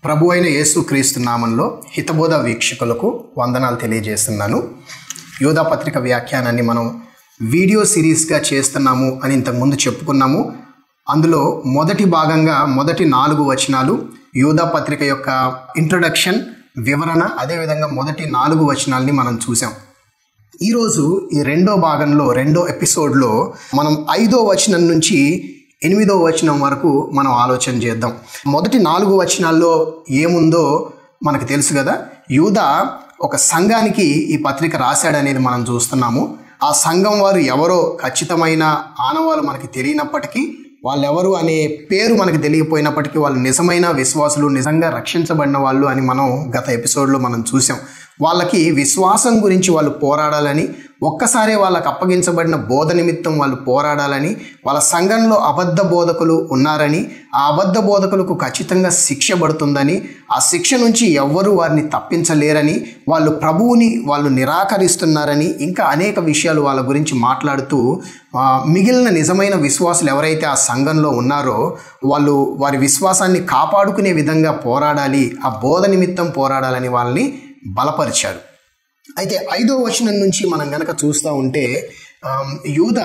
ప్రభు అయిన యేసుక్రీస్తు నామంలో హితబోధ వీక్షకులకు వందనాలు తెలియజేస్తున్నాను యోధా పత్రిక వ్యాఖ్యానాన్ని మనం వీడియో సిరీస్గా చేస్తున్నాము అని ఇంతకుముందు చెప్పుకున్నాము అందులో మొదటి భాగంగా మొదటి నాలుగు వచనాలు యోధా పత్రిక యొక్క ఇంట్రొడక్షన్ వివరణ అదేవిధంగా మొదటి నాలుగు వచనాల్ని మనం చూసాం ఈరోజు ఈ రెండో భాగంలో రెండో ఎపిసోడ్లో మనం ఐదో వచనం నుంచి ఎనిమిదో వచనం వరకు మనం ఆలోచన చేద్దాం మొదటి నాలుగు వచనాల్లో ఏముందో మనకు తెలుసు కదా యూద ఒక సంఘానికి ఈ పత్రిక రాశాడనేది మనం చూస్తున్నాము ఆ సంఘం వారు ఎవరో ఖచ్చితమైన ఆనవాళ్ళు మనకి తెలియనప్పటికీ వాళ్ళెవరు అనే పేరు మనకు తెలియపోయినప్పటికీ వాళ్ళు నిజమైన విశ్వాసులు నిజంగా రక్షించబడిన వాళ్ళు అని మనం గత ఎపిసోడ్లో మనం చూసాం వాళ్ళకి విశ్వాసం గురించి వాళ్ళు పోరాడాలని ఒక్కసారే వాళ్ళకి అప్పగించబడిన బోధ నిమిత్తం వాళ్ళు పోరాడాలని వాళ్ళ సంఘంలో అబద్ధ బోధకులు ఉన్నారని ఆ అబద్ధ బోధకులకు ఖచ్చితంగా శిక్ష పడుతుందని ఆ శిక్ష నుంచి ఎవ్వరూ వారిని తప్పించలేరని వాళ్ళు ప్రభువుని వాళ్ళు నిరాకరిస్తున్నారని ఇంకా అనేక విషయాలు వాళ్ళ గురించి మాట్లాడుతూ ఆ, మిగిలిన నిజమైన విశ్వాసులు ఎవరైతే ఆ సంఘంలో ఉన్నారో వాళ్ళు వారి విశ్వాసాన్ని కాపాడుకునే విధంగా పోరాడాలి ఆ బోధ నిమిత్తం పోరాడాలని వాళ్ళని బలపరిచాడు అయితే ఐదో వచనం నుంచి మనం గనక చూస్తూ ఉంటే ఆమ్, యూద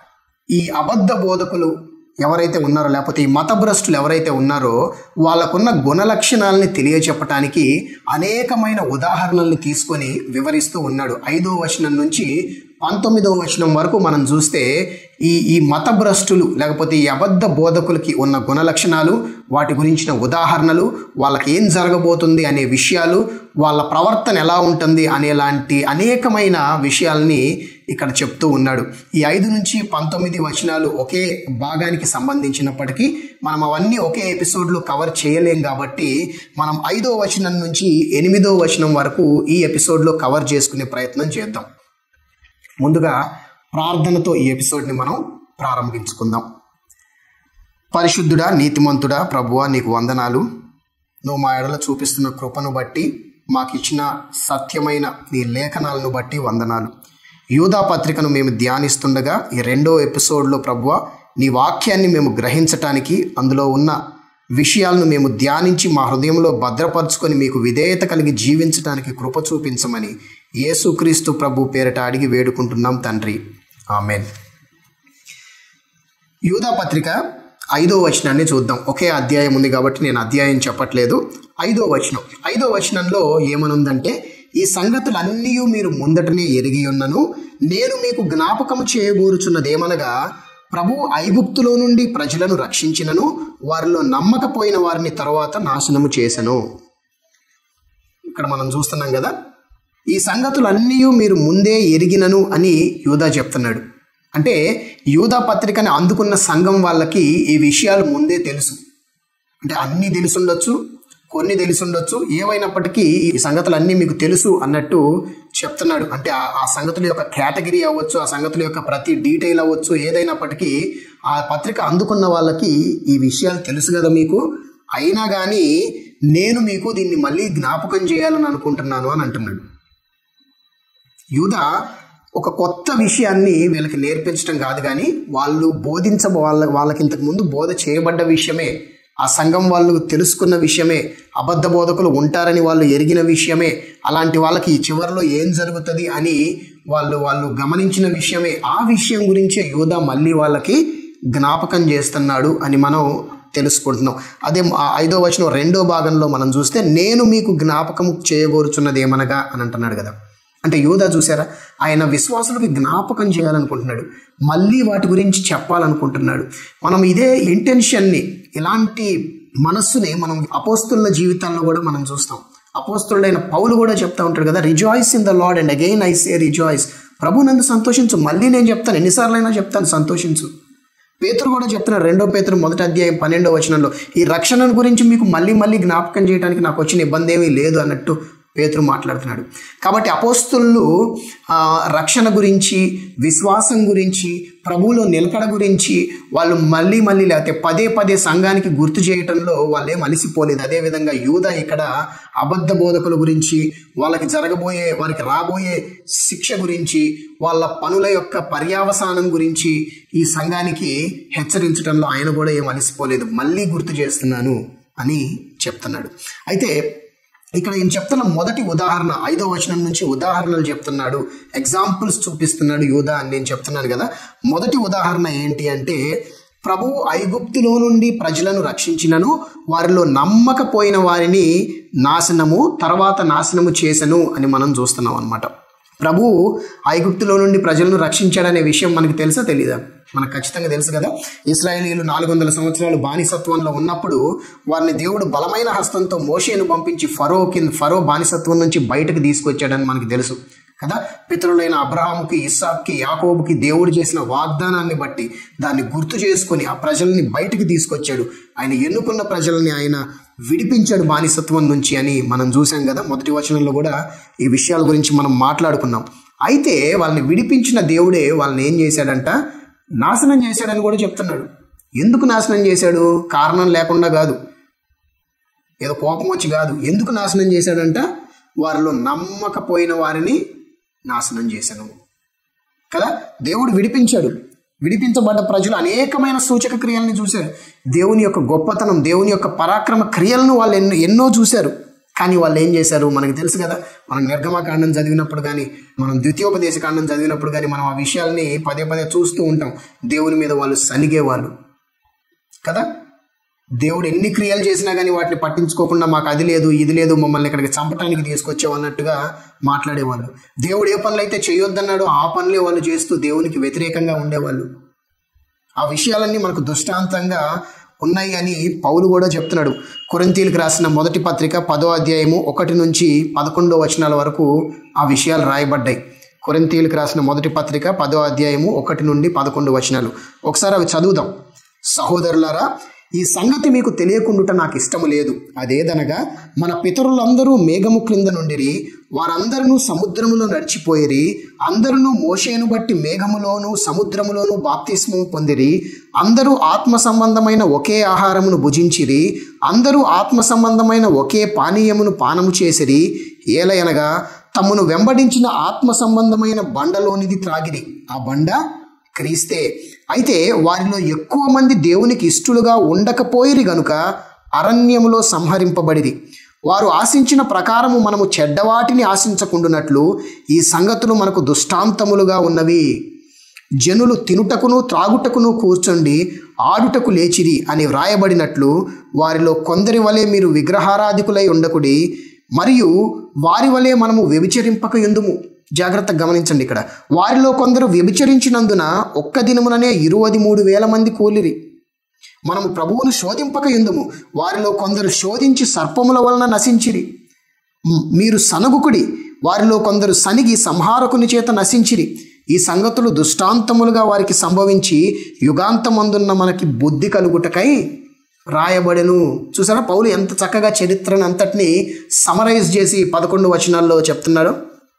ఈ అబద్ధ బోధకులు ఎవరైతే ఉన్నారో లేకపోతే ఈ మతభ్రష్టులు ఎవరైతే ఉన్నారో వాళ్ళకున్న గుణ లక్షణాలని తెలియచెప్పటానికి అనేకమైన ఉదాహరణల్ని తీసుకొని వివరిస్తూ ఉన్నాడు ఐదో వచనం నుంచి పంతొమ్మిదో వచనం వరకు మనం చూస్తే ఈ ఈ మతభ్రష్టులు లేకపోతే ఈ అబద్ధ బోధకులకి ఉన్న గుణ లక్షణాలు వాటి గురించిన ఉదాహరణలు వాళ్ళకి ఏం జరగబోతుంది అనే విషయాలు వాళ్ళ ప్రవర్తన ఎలా ఉంటుంది అనేలాంటి అనేకమైన విషయాల్ని ఇక్కడ చెప్తూ ఉన్నాడు ఈ ఐదు నుంచి పంతొమ్మిది వచనాలు ఒకే భాగానికి సంబంధించినప్పటికీ మనం అవన్నీ ఒకే ఎపిసోడ్లో కవర్ చేయలేం కాబట్టి మనం ఐదో వచనం నుంచి ఎనిమిదో వచనం వరకు ఈ ఎపిసోడ్లో కవర్ చేసుకునే ప్రయత్నం చేద్దాం ముందుగా ప్రార్థనతో ఈ ఎపిసోడ్ని మనం ప్రారంభించుకుందాం పరిశుద్ధుడా నీతిమంతుడా ప్రభువా నీకు వందనాలు నువ్వు మా ఎడల చూపిస్తున్న కృపను బట్టి మాకు ఇచ్చిన సత్యమైన నీ లేఖనాలను బట్టి వందనాలు యూదా పత్రికను మేము ధ్యానిస్తుండగా ఈ రెండో ఎపిసోడ్లో ప్రభువ నీ వాక్యాన్ని మేము గ్రహించటానికి అందులో ఉన్న విషయాలను మేము ధ్యానించి మా హృదయంలో భద్రపరుచుకొని మీకు విధేయత కలిగి జీవించడానికి కృప చూపించమని యేసుక్రీస్తు ప్రభు పేరిట అడిగి వేడుకుంటున్నాం తండ్రి ఆమెన్ యూదా పత్రిక ఐదో వచనాన్ని చూద్దాం ఒకే అధ్యాయం ఉంది కాబట్టి నేను అధ్యాయం చెప్పట్లేదు ఐదో వచనం ఐదో వచనంలో ఏమనుందంటే ఈ సంగతులన్నీ మీరు ముందటనే ఎరిగి ఉన్నను నేను మీకు జ్ఞాపకము చేయగోరుచున్నదేమనగా ప్రభు ఐగుప్తులో నుండి ప్రజలను రక్షించినను వారిలో నమ్మకపోయిన వారిని తరువాత నాశనము చేసెను ఇక్కడ మనం చూస్తున్నాం కదా ఈ సంగతులన్నీ మీరు ముందే ఎరిగినను అని యూదా చెప్తున్నాడు అంటే యూదా పత్రికని అందుకున్న సంఘం వాళ్ళకి ఈ విషయాలు ముందే తెలుసు అంటే అన్నీ తెలుసుండొచ్చు కొన్ని తెలిసుండొచ్చు ఏమైనప్పటికీ ఈ సంగతులన్నీ మీకు తెలుసు అన్నట్టు చెప్తున్నాడు అంటే ఆ- ఆ సంగతుల యొక్క కేటగిరీ అవ్వచ్చు ఆ సంగతుల యొక్క ప్రతి డీటెయిల్ అవ్వచ్చు ఏదైనప్పటికీ ఆ పత్రిక అందుకున్న వాళ్ళకి ఈ విషయాలు తెలుసు కదా మీకు అయినా కానీ నేను మీకు దీన్ని మళ్ళీ జ్ఞాపకం చేయాలని అనుకుంటున్నాను అని అంటున్నాడు యూద ఒక కొత్త విషయాన్ని వీళ్ళకి నేర్పించడం కాదు కానీ వాళ్ళు బోధించ వాళ్ళ వాళ్ళకి ఇంతకు ముందు బోధ చేయబడ్డ విషయమే ఆ సంఘం వాళ్ళు తెలుసుకున్న విషయమే అబద్ధ బోధకులు ఉంటారని వాళ్ళు ఎరిగిన విషయమే అలాంటి వాళ్ళకి ఈ చివరిలో ఏం జరుగుతుంది అని వాళ్ళు వాళ్ళు గమనించిన విషయమే ఆ విషయం గురించే యూద మళ్ళీ వాళ్ళకి జ్ఞాపకం చేస్తున్నాడు అని మనం తెలుసుకుంటున్నాం అదే ఆ ఐదో వచనం రెండో భాగంలో మనం చూస్తే నేను మీకు జ్ఞాపకం చేయగోరుచున్నది ఏమనగా అని అంటున్నాడు కదా అంటే యూదా చూసారా ఆయన విశ్వాసులకి జ్ఞాపకం చేయాలనుకుంటున్నాడు మళ్ళీ వాటి గురించి చెప్పాలనుకుంటున్నాడు మనం ఇదే ఇంటెన్షన్ని ఇలాంటి మనస్సుని మనం అపోస్తుల జీవితాల్లో కూడా మనం చూస్తాం అపోస్తుడైన పౌలు కూడా చెప్తా ఉంటాడు కదా rejoice in the lord and again I say rejoice ప్రభు నందు సంతోషించు మళ్ళీ నేను చెప్తాను ఎన్నిసార్లైనా చెప్తాను సంతోషించు పేతురు కూడా చెప్తున్నాడు రెండో పేతురు మొదటి అధ్యాయం పన్నెండో వచనంలో ఈ రక్షణ గురించి మీకు మళ్ళీ మళ్ళీ జ్ఞాపకం చేయడానికి నాకు వచ్చిన ఇబ్బంది ఏమీ లేదు అన్నట్టు పేతురు మాట్లాడుతున్నాడు కాబట్టి అపోస్తులు ఆ, రక్షణ గురించి విశ్వాసం గురించి ప్రభువులో నిలకడ గురించి వాళ్ళు మళ్ళీ మళ్ళీ లేకపోతే పదే పదే సంఘానికి గుర్తు చేయటంలో వాళ్ళే మలిసిపోలేదు అదేవిధంగా యూద ఇక్కడ అబద్ధ బోధకుల గురించి వాళ్ళకి జరగబోయే వారికి రాబోయే శిక్ష గురించి వాళ్ళ పనుల యొక్క పర్యావసానం గురించి ఈ సంఘానికి హెచ్చరించడంలో ఆయన కూడా ఏం అలసిపోలేదు మళ్ళీ గుర్తు చేస్తున్నాను అని చెప్తున్నాడు అయితే ఇక్కడ నేను చెప్తున్న మొదటి ఉదాహరణ ఐదో వచనం నుంచి ఉదాహరణలు చెప్తున్నాడు ఎగ్జాంపుల్స్ చూపిస్తున్నాడు యూదా అని నేను చెప్తున్నాను కదా మొదటి ఉదాహరణ ఏంటి అంటే ప్రభువు ఐగుప్తులో నుండి ప్రజలను రక్షించినను వారిలో నమ్మకపోయిన వారిని నాశనము తర్వాత నాశనము చేసను అని మనం చూస్తున్నాం అనమాట ప్రభువు ఐగుప్తులో నుండి ప్రజలను రక్షించాడనే విషయం మనకు తెలుసా తెలీదా మనకు ఖచ్చితంగా తెలుసు కదా ఇస్రాయేలీలు నాలుగు వందల సంవత్సరాలు బానిసత్వంలో ఉన్నప్పుడు వారిని దేవుడు బలమైన హస్తంతో మోషేను పంపించి ఫరో కింద ఫరో బానిసత్వం నుంచి బయటకు తీసుకొచ్చాడని మనకు తెలుసు కదా పితరులైన అబ్రహాముకి ఇస్సాక్కి యాకోబుకి దేవుడు చేసిన వాగ్దానాన్ని బట్టి దాన్ని గుర్తు చేసుకొని ఆ ప్రజల్ని బయటికి తీసుకొచ్చాడు ఆయన ఎన్నుకున్న ప్రజల్ని ఆయన విడిపించాడు బానిసత్వం నుంచి అని మనం చూసాం కదా మొదటి వచనంలో కూడా ఈ విషయాల గురించి మనం మాట్లాడుకున్నాం అయితే వాళ్ళని విడిపించిన దేవుడే వాళ్ళని ఏం చేశాడంట నాశనం చేశాడని కూడా చెప్తున్నాడు ఎందుకు నాశనం చేశాడు కారణం లేకుండా కాదు ఏదో కోపం వచ్చి కాదు ఎందుకు నాశనం చేశాడంట వారిలో నమ్మకపోయిన వారిని నాశనం చేశాను కదా దేవుడు విడిపించాడు విడిపించబడ్డ ప్రజలు అనేకమైన సూచక క్రియల్ని చూశారు దేవుని యొక్క గొప్పతనం దేవుని యొక్క పరాక్రమ క్రియలను వాళ్ళు ఎన్నో ఎన్నో చూశారు కానీ వాళ్ళు ఏం చేశారు మనకు తెలుసు కదా మనం నిర్గమకాండం చదివినప్పుడు కానీ మనం ద్వితీయోపదేశ కాండం చదివినప్పుడు కానీ మనం ఆ విషయాల్ని పదే పదే చూస్తూ ఉంటాం దేవుని మీద వాళ్ళు సనిగేవాళ్ళు కదా దేవుడు ఎన్ని క్రియలు చేసినా కానీ వాటిని పట్టించుకోకుండా మాకు అది లేదు ఇది లేదు మమ్మల్ని ఇక్కడికి చంపటానికి తీసుకొచ్చావు అన్నట్టుగా మాట్లాడేవాళ్ళు దేవుడు ఏ పనులు అయితే చేయొద్దన్నాడో ఆ పనులే వాళ్ళు చేస్తూ దేవునికి వ్యతిరేకంగా ఉండేవాళ్ళు ఆ విషయాలన్నీ మనకు దృష్టాంతంగా ఉన్నాయి అని పౌలు కూడా చెప్తున్నాడు కొరింతీలకు రాసిన మొదటి పత్రిక పదో అధ్యాయము ఒకటి నుంచి పదకొండో వచనాల వరకు ఆ విషయాలు రాయబడ్డాయి కొరింతీలకు రాసిన మొదటి పత్రిక పదో అధ్యాయము ఒకటి నుండి పదకొండు వచనాలు ఒకసారి అవి చదువుదాం సహోదరులారా ఈ సంగతి మీకు తెలియకుండుట నాకు ఇష్టము లేదు అదేదనగా మన పితరులందరూ మేఘము క్రింద నుండిరి వారందరూ సముద్రములో నడిచిపోయిరి అందరూ మోషేను బట్టి మేఘములోను సముద్రములోను బాప్తిస్మము పొందిరి అందరూ ఆత్మ సంబంధమైన ఒకే ఆహారమును భుజించిరి అందరూ ఆత్మ సంబంధమైన ఒకే పానీయమును పానము చేసిరి ఏలయనగా తమను వెంబడించిన ఆత్మ సంబంధమైన బండలోనిది త్రాగిరి ఆ బండ క్రీస్తే అయితే వారిలో ఎక్కువ మంది దేవునికి ఇష్టలుగా ఉండకపోయిరి గనుక అరణ్యములో సంహరింపబడిరి వారు ఆశించిన ప్రకారము మనము చెడ్డవాటిని ఆశించకుండునట్లు ఈ సంగతులు మనకు దుష్టాంతములుగా ఉన్నవి జనులు తినుటకును త్రాగుటకును కూర్చొండి ఆడుటకు లేచిరి అని వ్రాయబడినట్లు వారిలో కొందరి వలె మీరు విగ్రహారాధికులై ఉండకుడి మరియు వారి వలె మనము వ్యభిచరింపక ఎందుము జాగ్రత్తగా గమనించండి ఇక్కడ వారిలో కొందరు వ్యభిచరించినందున ఒక్క దినముననే ఇరవై మూడు వేల మంది కూలిరి మనము ప్రభువును శోధింపక ఎందుము వారిలో కొందరు శోధించి సర్పముల వలన నశించిరి మ్, మీరు సనగుకుడి వారిలో కొందరు సనిగి సంహారకుని చేత నశించిరి ఈ సంగతులు దుష్టాంతములుగా వారికి సంభవించి యుగాంతమందున్న మనకి బుద్ధి కలుగుటకై రాయబడెను చూసారా పౌలు ఎంత చక్కగా చరిత్రను అంతటిని సమరైజ్ చేసి పదకొండు వచనాల్లో చెప్తున్నాడు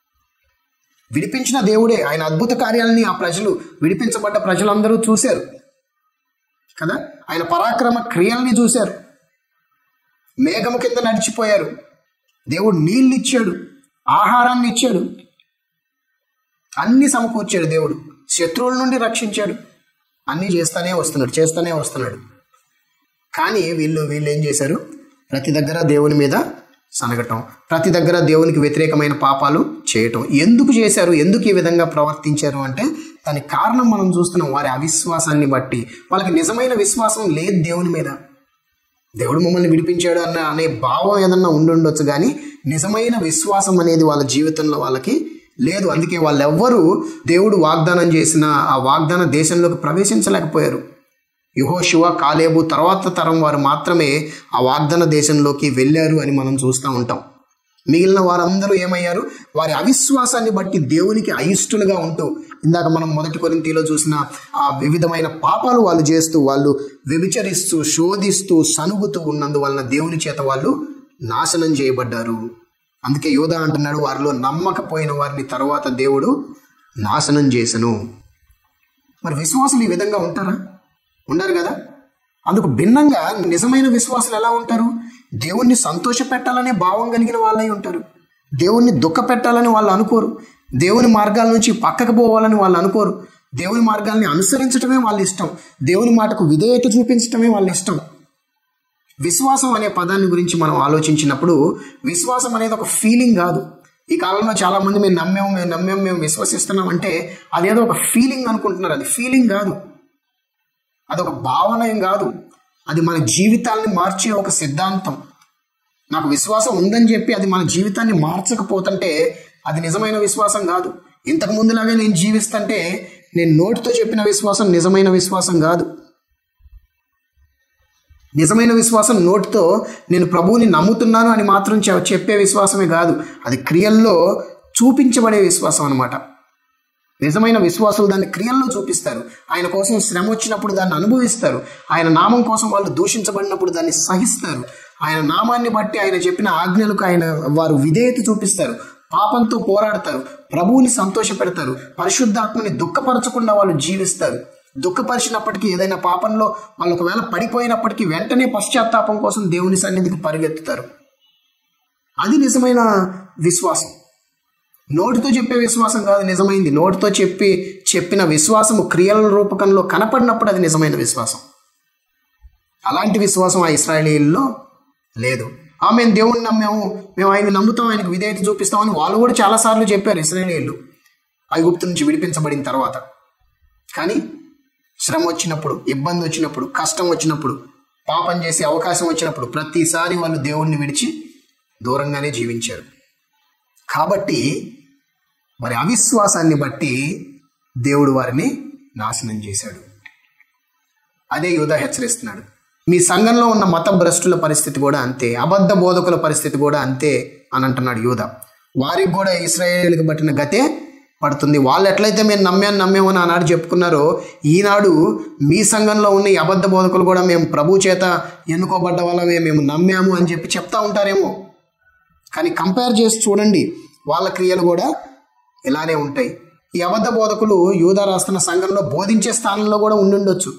విడిపించిన దేవుడే ఆయన అద్భుత కార్యాలని ఆ ప్రజలు విడిపించబడ్డ ప్రజలందరూ చూశారు కదా ఆయన పరాక్రమ క్రియల్ని చూశారు మేఘము కింద నడిచిపోయారు దేవుడు నీళ్ళు ఇచ్చాడు ఆహారాన్ని ఇచ్చాడు అన్ని సమకూర్చాడు దేవుడు శత్రువుల నుండి రక్షించాడు అన్నీ చేస్తానే వస్తున్నాడు చేస్తానే వస్తున్నాడు కానీ వీళ్ళు వీళ్ళు ఏం చేశారు ప్రతి దగ్గర దేవుని మీద సనగటం ప్రతి దగ్గర దేవునికి వ్యతిరేకమైన పాపాలు చేయటం ఎందుకు చేశారు ఎందుకు ఈ విధంగా ప్రవర్తించారు అంటే దానికి కారణం మనం చూస్తున్నాం వారి అవిశ్వాసాన్ని బట్టి వాళ్ళకి నిజమైన విశ్వాసం లేదు దేవుని మీద దేవుడు మమ్మల్ని విడిపించాడు అన్న అనే భావం ఏదన్నా ఉండుండొచ్చు కానీ నిజమైన విశ్వాసం అనేది వాళ్ళ జీవితంలో వాళ్ళకి లేదు అందుకే వాళ్ళెవ్వరూ దేవుడు వాగ్దానం చేసిన ఆ వాగ్దాన దేశంలోకి ప్రవేశించలేకపోయారు యుహోశివ కాలేబు తర్వాత తరం వారు మాత్రమే ఆ వాగ్దాన దేశంలోకి వెళ్ళారు అని మనం చూస్తూ ఉంటాం మిగిలిన వారందరూ ఏమయ్యారు వారి అవిశ్వాసాన్ని బట్టి దేవునికి అయిష్టులుగా ఉంటూ ఇందాక మనం మొదటి కొరింతీలో చూసిన ఆ వివిధమైన పాపాలు వాళ్ళు చేస్తూ వాళ్ళు వ్యభిచరిస్తూ శోధిస్తూ సనుగుతూ ఉన్నందువలన దేవుని చేత వాళ్ళు నాశనం చేయబడ్డారు అందుకే యోధ అంటున్నాడు వారిలో నమ్మకపోయిన వారిని తర్వాత దేవుడు నాశనం చేసను మరి విశ్వాసులు ఈ విధంగా ఉంటారా ఉండరు కదా అందుకు భిన్నంగా నిజమైన విశ్వాసులు ఎలా ఉంటారు దేవుణ్ణి సంతోష పెట్టాలనే భావం కలిగిన వాళ్ళై ఉంటారు దేవుణ్ణి దుఃఖ పెట్టాలని వాళ్ళు అనుకోరు దేవుని మార్గాల నుంచి పక్కకు పోవాలని వాళ్ళు అనుకోరు దేవుని మార్గాల్ని అనుసరించడమే వాళ్ళ ఇష్టం దేవుని మాటకు విధేయత చూపించడమే వాళ్ళ ఇష్టం విశ్వాసం అనే పదాన్ని గురించి మనం ఆలోచించినప్పుడు విశ్వాసం అనేది ఒక ఫీలింగ్ కాదు ఈ కాలంలో చాలా మంది మేము నమ్మాము మేము నమ్మాము మేము విశ్వసిస్తున్నాం అంటే అదేదో ఒక ఫీలింగ్ అనుకుంటున్నారు అది ఫీలింగ్ కాదు అదొక భావన ఏం కాదు అది మన జీవితాన్ని మార్చే ఒక సిద్ధాంతం నాకు విశ్వాసం ఉందని చెప్పి అది మన జీవితాన్ని మార్చకపోతుంటే అది నిజమైన విశ్వాసం కాదు ఇంతకు ముందులాగే నేను జీవిస్తుంటే నేను నోటితో చెప్పిన విశ్వాసం నిజమైన విశ్వాసం కాదు నిజమైన విశ్వాసం నోటితో నేను ప్రభువుని నమ్ముతున్నాను అని మాత్రం చె- చెప్పే విశ్వాసమే కాదు అది క్రియల్లో చూపించబడే విశ్వాసం అనమాట నిజమైన విశ్వాసులు దాన్ని క్రియల్లో చూపిస్తారు ఆయన కోసం శ్రమ వచ్చినప్పుడు దాన్ని అనుభవిస్తారు ఆయన నామం కోసం వాళ్ళు దూషించబడినప్పుడు దాన్ని సహిస్తారు ఆయన నామాన్ని బట్టి ఆయన చెప్పిన ఆజ్ఞలకు ఆయన వారు విధేయత చూపిస్తారు పాపంతో పోరాడతారు ప్రభువుని సంతోషపెడతారు పరిశుద్ధాత్మని దుఃఖపరచకుండా వాళ్ళు జీవిస్తారు దుఃఖపరిచినప్పటికీ ఏదైనా పాపంలో వాళ్ళు ఒకవేళ పడిపోయినప్పటికీ వెంటనే పశ్చాత్తాపం కోసం దేవుని సన్నిధికి పరిగెత్తుతారు అది నిజమైన విశ్వాసం నోటితో చెప్పే విశ్వాసం కాదు నిజమైంది నోటితో చెప్పి చెప్పిన విశ్వాసము క్రియల రూపకంలో కనపడినప్పుడు అది నిజమైన విశ్వాసం అలాంటి విశ్వాసం ఆ ఇస్రాయేలీల్లో లేదు ఆ మేము దేవుణ్ణి నమ్మాము మేము ఆయన నమ్ముతాం ఆయనకు విధేయత చూపిస్తామని వాళ్ళు కూడా చాలాసార్లు చెప్పారు ఇస్రాయేలీలు ఐగుప్తు నుంచి విడిపించబడిన తర్వాత కానీ శ్రమ వచ్చినప్పుడు ఇబ్బంది వచ్చినప్పుడు కష్టం వచ్చినప్పుడు పాపం చేసే అవకాశం వచ్చినప్పుడు ప్రతిసారి వాళ్ళు దేవుణ్ణి విడిచి దూరంగానే జీవించారు కాబట్టి మరి అవిశ్వాసాన్ని బట్టి దేవుడు వారిని నాశనం చేశాడు అదే యూదా హెచ్చరిస్తున్నాడు మీ సంఘంలో ఉన్న మత భ్రష్టుల పరిస్థితి కూడా అంతే అబద్ధ బోధకుల పరిస్థితి కూడా అంతే అని అంటున్నాడు యూదా వారికి కూడా ఇస్రాయేల్కి పట్టిన గతే పడుతుంది వాళ్ళు ఎట్లయితే మేము నమ్మాను నమ్మామని ఆనాడు చెప్పుకున్నారో ఈనాడు మీ సంఘంలో ఉన్న ఈ అబద్ధ బోధకులు కూడా మేము ప్రభు చేత ఎన్నుకోబడ్డ వాళ్ళమే మేము నమ్మాము అని చెప్పి చెప్తా ఉంటారేమో కానీ కంపేర్ చేసి చూడండి వాళ్ళ క్రియలు కూడా ఇలానే ఉంటాయి ఈ అబద్ధ బోధకులు యూదా రాస్తున్న సంఘంలో బోధించే స్థానంలో కూడా ఉండుండొచ్చు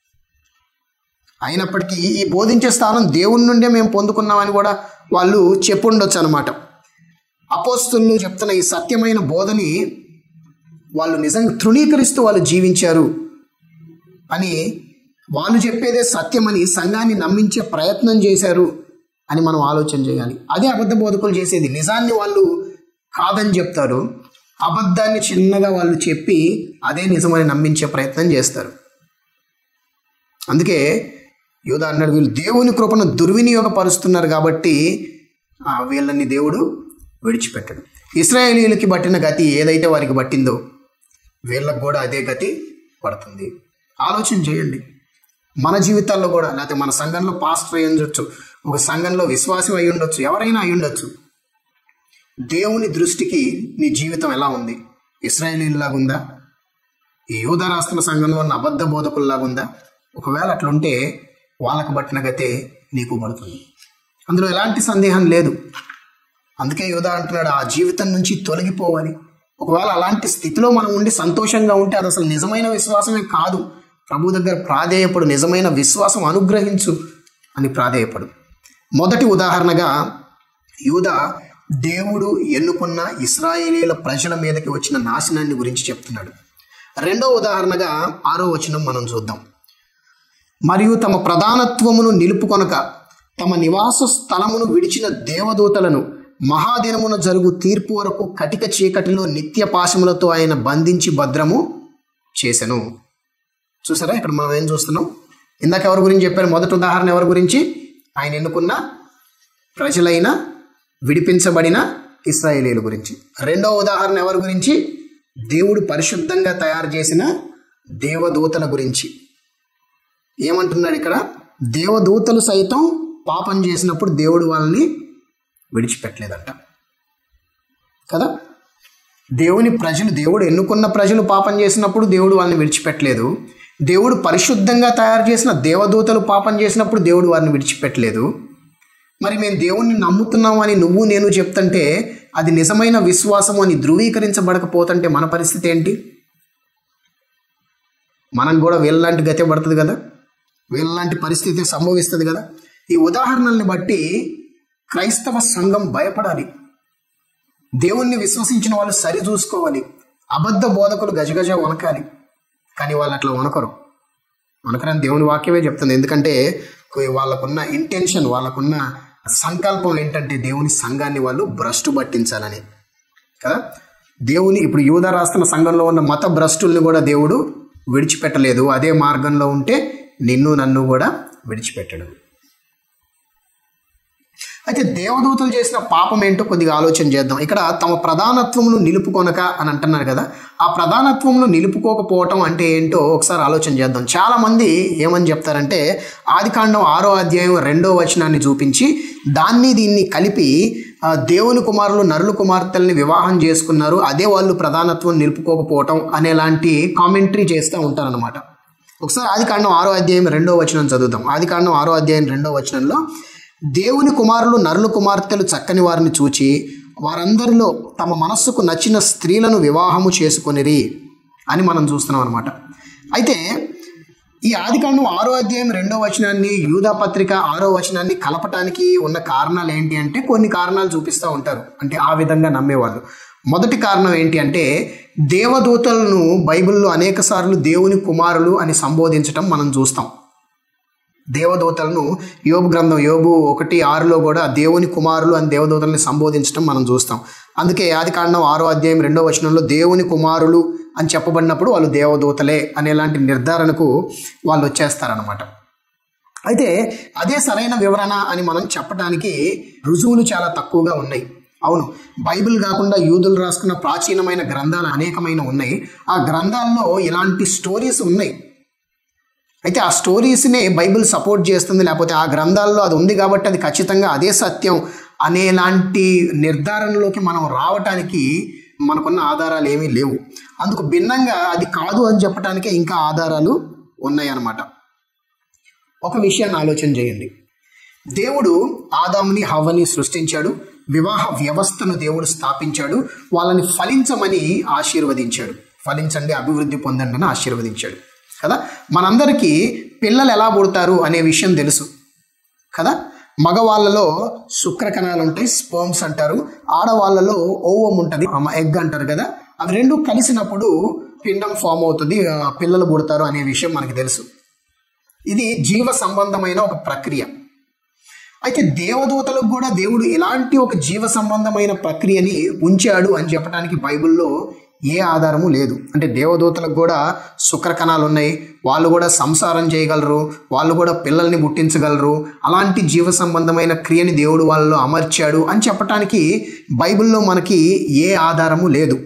అయినప్పటికీ ఈ బోధించే స్థానం దేవుని నుండే మేము పొందుకున్నామని కూడా వాళ్ళు చెప్పుండొచ్చు అనమాట అపోస్తులు చెప్తున్న ఈ సత్యమైన బోధని వాళ్ళు నిజంగా తృణీకరిస్తూ వాళ్ళు జీవించారు అని వాళ్ళు చెప్పేదే సత్యమని సంఘాన్ని నమ్మించే ప్రయత్నం చేశారు అని మనం ఆలోచన చేయాలి అదే అబద్ధ బోధకులు చేసేది నిజాన్ని వాళ్ళు కాదని చెప్తారు అబద్ధాన్ని చిన్నగా వాళ్ళు చెప్పి అదే నిజమని నమ్మించే ప్రయత్నం చేస్తారు అందుకే యోధా అన్నాడు వీళ్ళు దేవుని కృపను దుర్వినియోగపరుస్తున్నారు కాబట్టి ఆ, వీళ్ళని దేవుడు విడిచిపెట్టడు ఇస్రాయేలీలకి పట్టిన గతి ఏదైతే వారికి పట్టిందో వీళ్ళకు కూడా అదే గతి పడుతుంది ఆలోచన చేయండి మన జీవితాల్లో కూడా లేకపోతే మన సంఘంలో పాస్టర్ అయి ఉండొచ్చు ఒక సంఘంలో విశ్వాసం అయి ఉండొచ్చు ఎవరైనా అయి ఉండొచ్చు దేవుని దృష్టికి నీ జీవితం ఎలా ఉంది ఇస్రాయేలీలాగా ఉందా ఈ యూద రాస్తున్న సంఘంలో ఉన్న అబద్ధ బోధకుల్లాగా ఉందా ఒకవేళ అట్లుంటే వాళ్ళకు పట్టిన గతే నీకు పడుతుంది అందులో ఎలాంటి సందేహం లేదు అందుకే యోధ అంటున్నాడు ఆ జీవితం నుంచి తొలగిపోవాలి ఒకవేళ అలాంటి స్థితిలో మనం ఉండి సంతోషంగా ఉంటే అది అసలు నిజమైన విశ్వాసమే కాదు ప్రభు దగ్గర ప్రాధేయపడు నిజమైన విశ్వాసం అనుగ్రహించు అని ప్రాధేయపడు మొదటి ఉదాహరణగా యూద దేవుడు ఎన్నుకున్న ఇస్రాయేలీల ప్రజల మీదకి వచ్చిన నాశనాన్ని గురించి చెప్తున్నాడు రెండో ఉదాహరణగా ఆరో వచనం మనం చూద్దాం మరియు తమ ప్రధానత్వమును నిలుపుకొనక తమ నివాస స్థలమును విడిచిన దేవదూతలను మహాదినమున జరుగు తీర్పు వరకు కటిక చీకటిలో నిత్య పాశములతో ఆయన బంధించి భద్రము చేసెను చూసారా ఇక్కడ మనం ఏం చూస్తున్నాం ఇందాక ఎవరి గురించి చెప్పారు మొదటి ఉదాహరణ ఎవరి గురించి ఆయన ఎన్నుకున్న ప్రజలైన విడిపించబడిన ఇస్రాయేలీల గురించి రెండో ఉదాహరణ ఎవరి గురించి దేవుడు పరిశుద్ధంగా తయారు చేసిన దేవదూతల గురించి ఏమంటున్నాడు ఇక్కడ దేవదూతలు సైతం పాపం చేసినప్పుడు దేవుడు వాళ్ళని విడిచిపెట్టలేదంట కదా దేవుని ప్రజలు దేవుడు ఎన్నుకున్న ప్రజలు పాపం చేసినప్పుడు దేవుడు వాళ్ళని విడిచిపెట్టలేదు దేవుడు పరిశుద్ధంగా తయారు చేసిన దేవదూతలు పాపం చేసినప్పుడు దేవుడు వారిని విడిచిపెట్టలేదు మరి మేము దేవుణ్ణి నమ్ముతున్నాం అని నువ్వు నేను చెప్తుంటే అది నిజమైన విశ్వాసం అని ధృవీకరించబడకపోతుంటే మన పరిస్థితి ఏంటి మనం కూడా వీళ్ళలాంటి గతే పడుతుంది కదా వీళ్ళలాంటి పరిస్థితి సంభవిస్తుంది కదా ఈ ఉదాహరణల్ని బట్టి క్రైస్తవ సంఘం భయపడాలి దేవుణ్ణి విశ్వసించిన వాళ్ళు సరి చూసుకోవాలి అబద్ధ బోధకులు గజగజ వనకాలి కానీ వాళ్ళు అట్లా వనకరు వనకరని దేవుని వాక్యమే చెప్తుంది ఎందుకంటే వాళ్ళకున్న ఇంటెన్షన్ వాళ్ళకున్న సంకల్పం ఏంటంటే దేవుని సంఘాన్ని వాళ్ళు భ్రష్టు పట్టించాలని కదా దేవుని ఇప్పుడు యూద రాస్తున్న సంఘంలో ఉన్న మత భ్రష్టుల్ని కూడా దేవుడు విడిచిపెట్టలేదు అదే మార్గంలో ఉంటే నిన్ను నన్ను కూడా విడిచిపెట్టడు అయితే దేవదూతలు చేసిన పాపం ఏంటో కొద్దిగా ఆలోచన చేద్దాం ఇక్కడ తమ ప్రధానత్వమును నిలుపుకొనక అని అంటున్నారు కదా ఆ ప్రధానత్వమును నిలుపుకోకపోవటం అంటే ఏంటో ఒకసారి ఆలోచన చేద్దాం చాలా మంది ఏమని చెప్తారంటే ఆదికాండం ఆరో అధ్యాయం రెండో వచనాన్ని చూపించి దాన్ని దీన్ని కలిపి ఆ, దేవుని కుమారులు నరుల కుమార్తెల్ని వివాహం చేసుకున్నారు అదే వాళ్ళు ప్రధానత్వం నిలుపుకోకపోవటం అనేలాంటి కామెంటరీ చేస్తూ ఉంటారనమాట ఒకసారి ఆదికాండం ఆరో అధ్యాయం రెండో వచనం చదువుదాం ఆదికాండం ఆరో అధ్యాయం రెండో వచనంలో దేవుని కుమారులు నరుల కుమార్తెలు చక్కని వారిని చూచి వారందరిలో తమ మనస్సుకు నచ్చిన స్త్రీలను వివాహము చేసుకొనిరి అని మనం చూస్తున్నాం అనమాట అయితే ఈ ఆదికాండం ఆరో అధ్యాయం రెండో వచనాన్ని యూదా పత్రిక ఆరో వచనాన్ని కలపటానికి ఉన్న కారణాలు ఏంటి అంటే కొన్ని కారణాలు చూపిస్తూ ఉంటారు అంటే ఆ విధంగా నమ్మేవాళ్ళు మొదటి కారణం ఏంటి అంటే దేవదూతలను బైబిల్లో అనేక సార్లు దేవుని కుమారులు అని సంబోధించటం మనం చూస్తాం దేవదూతలను యోబు గ్రంథం యోబు ఒకటి ఆరులో కూడా దేవుని కుమారులు అని దేవదూతల్ని సంబోధించడం మనం చూస్తాం అందుకే ఆది కాండం ఆరో అధ్యాయం రెండో వచనంలో దేవుని కుమారులు అని చెప్పబడినప్పుడు వాళ్ళు దేవదూతలే అనేలాంటి నిర్ధారణకు వాళ్ళు వచ్చేస్తారనమాట అయితే అదే సరైన వివరణ అని మనం చెప్పడానికి రుజువులు చాలా తక్కువగా ఉన్నాయి అవును బైబిల్ కాకుండా యూదులు రాసుకున్న ప్రాచీనమైన గ్రంథాలు అనేకమైన ఉన్నాయి ఆ గ్రంథాల్లో ఇలాంటి స్టోరీస్ ఉన్నాయి అయితే ఆ స్టోరీస్నే బైబిల్ సపోర్ట్ చేస్తుంది లేకపోతే ఆ గ్రంథాల్లో అది ఉంది కాబట్టి అది ఖచ్చితంగా అదే సత్యం అనేలాంటి నిర్ధారణలోకి మనం రావటానికి మనకున్న ఆధారాలు ఏమీ లేవు అందుకు భిన్నంగా అది కాదు అని చెప్పడానికే ఇంకా ఆధారాలు ఉన్నాయన్నమాట ఒక విషయాన్ని ఆలోచన చేయండి దేవుడు ఆదాముని హవ్వని సృష్టించాడు వివాహ వ్యవస్థను దేవుడు స్థాపించాడు వాళ్ళని ఫలించమని ఆశీర్వదించాడు ఫలించండి అభివృద్ధి పొందండి అని ఆశీర్వదించాడు కదా మనందరికీ పిల్లలు ఎలా పుడతారు అనే విషయం తెలుసు కదా మగవాళ్ళలో శుక్రకణాలు ఉంటాయి స్పోమ్స్ అంటారు ఆడవాళ్ళలో ఓవం ఉంటుంది ఎగ్ అంటారు కదా అవి రెండు కలిసినప్పుడు పిండం ఫామ్ అవుతుంది ఆ, పిల్లలు పుడతారు అనే విషయం మనకు తెలుసు ఇది జీవ సంబంధమైన ఒక ప్రక్రియ అయితే దేవదూతలకు కూడా దేవుడు ఎలాంటి ఒక జీవ సంబంధమైన ప్రక్రియని ఉంచాడు అని చెప్పడానికి బైబిల్లో ఏ ఆధారము లేదు అంటే దేవదూతలకు కూడా శుక్రకణాలు ఉన్నాయి వాళ్ళు కూడా సంసారం చేయగలరు వాళ్ళు కూడా పిల్లల్ని పుట్టించగలరు అలాంటి జీవ సంబంధమైన క్రియని దేవుడు వాళ్ళలో అమర్చాడు అని చెప్పడానికి బైబిల్లో మనకి ఏ ఆధారము లేదు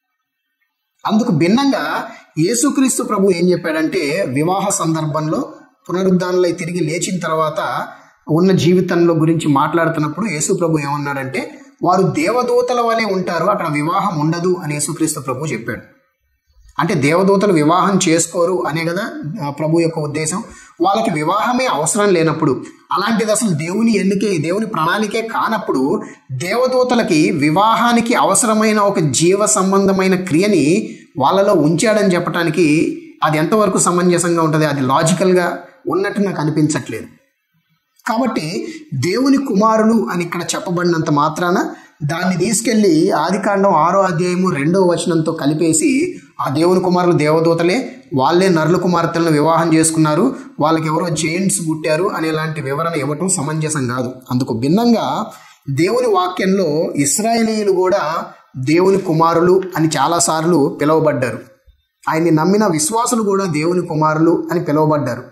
అందుకు భిన్నంగా యేసుక్రీస్తు ప్రభు ఏం చెప్పాడంటే వివాహ సందర్భంలో పునరుద్ధానంలో తిరిగి లేచిన తర్వాత ఉన్న జీవితంలో గురించి మాట్లాడుతున్నప్పుడు యేసు ప్రభు ఏమన్నాడంటే వారు దేవదూతల వలె ఉంటారు అక్కడ వివాహం ఉండదు అని యేసుక్రీస్తు ప్రభు చెప్పాడు అంటే దేవదూతలు వివాహం చేసుకోరు అనే కదా ఆ, ప్రభు యొక్క ఉద్దేశం వాళ్ళకి వివాహమే అవసరం లేనప్పుడు అలాంటిది అసలు దేవుని ఎన్నికే దేవుని ప్రణాళికే కానప్పుడు దేవదూతలకి వివాహానికి అవసరమైన ఒక జీవ సంబంధమైన క్రియని వాళ్ళలో ఉంచాడని చెప్పడానికి అది ఎంతవరకు సమంజసంగా ఉంటుంది అది లాజికల్గా ఉన్నట్టు నాకు అనిపించట్లేదు కాబట్టి దేవుని కుమారులు అని ఇక్కడ చెప్పబడినంత మాత్రాన దాన్ని తీసుకెళ్లి ఆదికాండం ఆరో అధ్యాయము రెండో వచనంతో కలిపేసి ఆ దేవుని కుమారులు దేవదూతలే వాళ్ళే నరుల కుమార్తెలను వివాహం చేసుకున్నారు వాళ్ళకి ఎవరో జైంట్స్ పుట్టారు అనేలాంటి వివరణ ఇవ్వటం సమంజసం కాదు అందుకు భిన్నంగా దేవుని వాక్యంలో ఇస్రాయేలీయులు కూడా దేవుని కుమారులు అని చాలాసార్లు పిలువబడ్డారు ఆయన్ని నమ్మిన విశ్వాసులు కూడా దేవుని కుమారులు అని పిలువబడ్డారు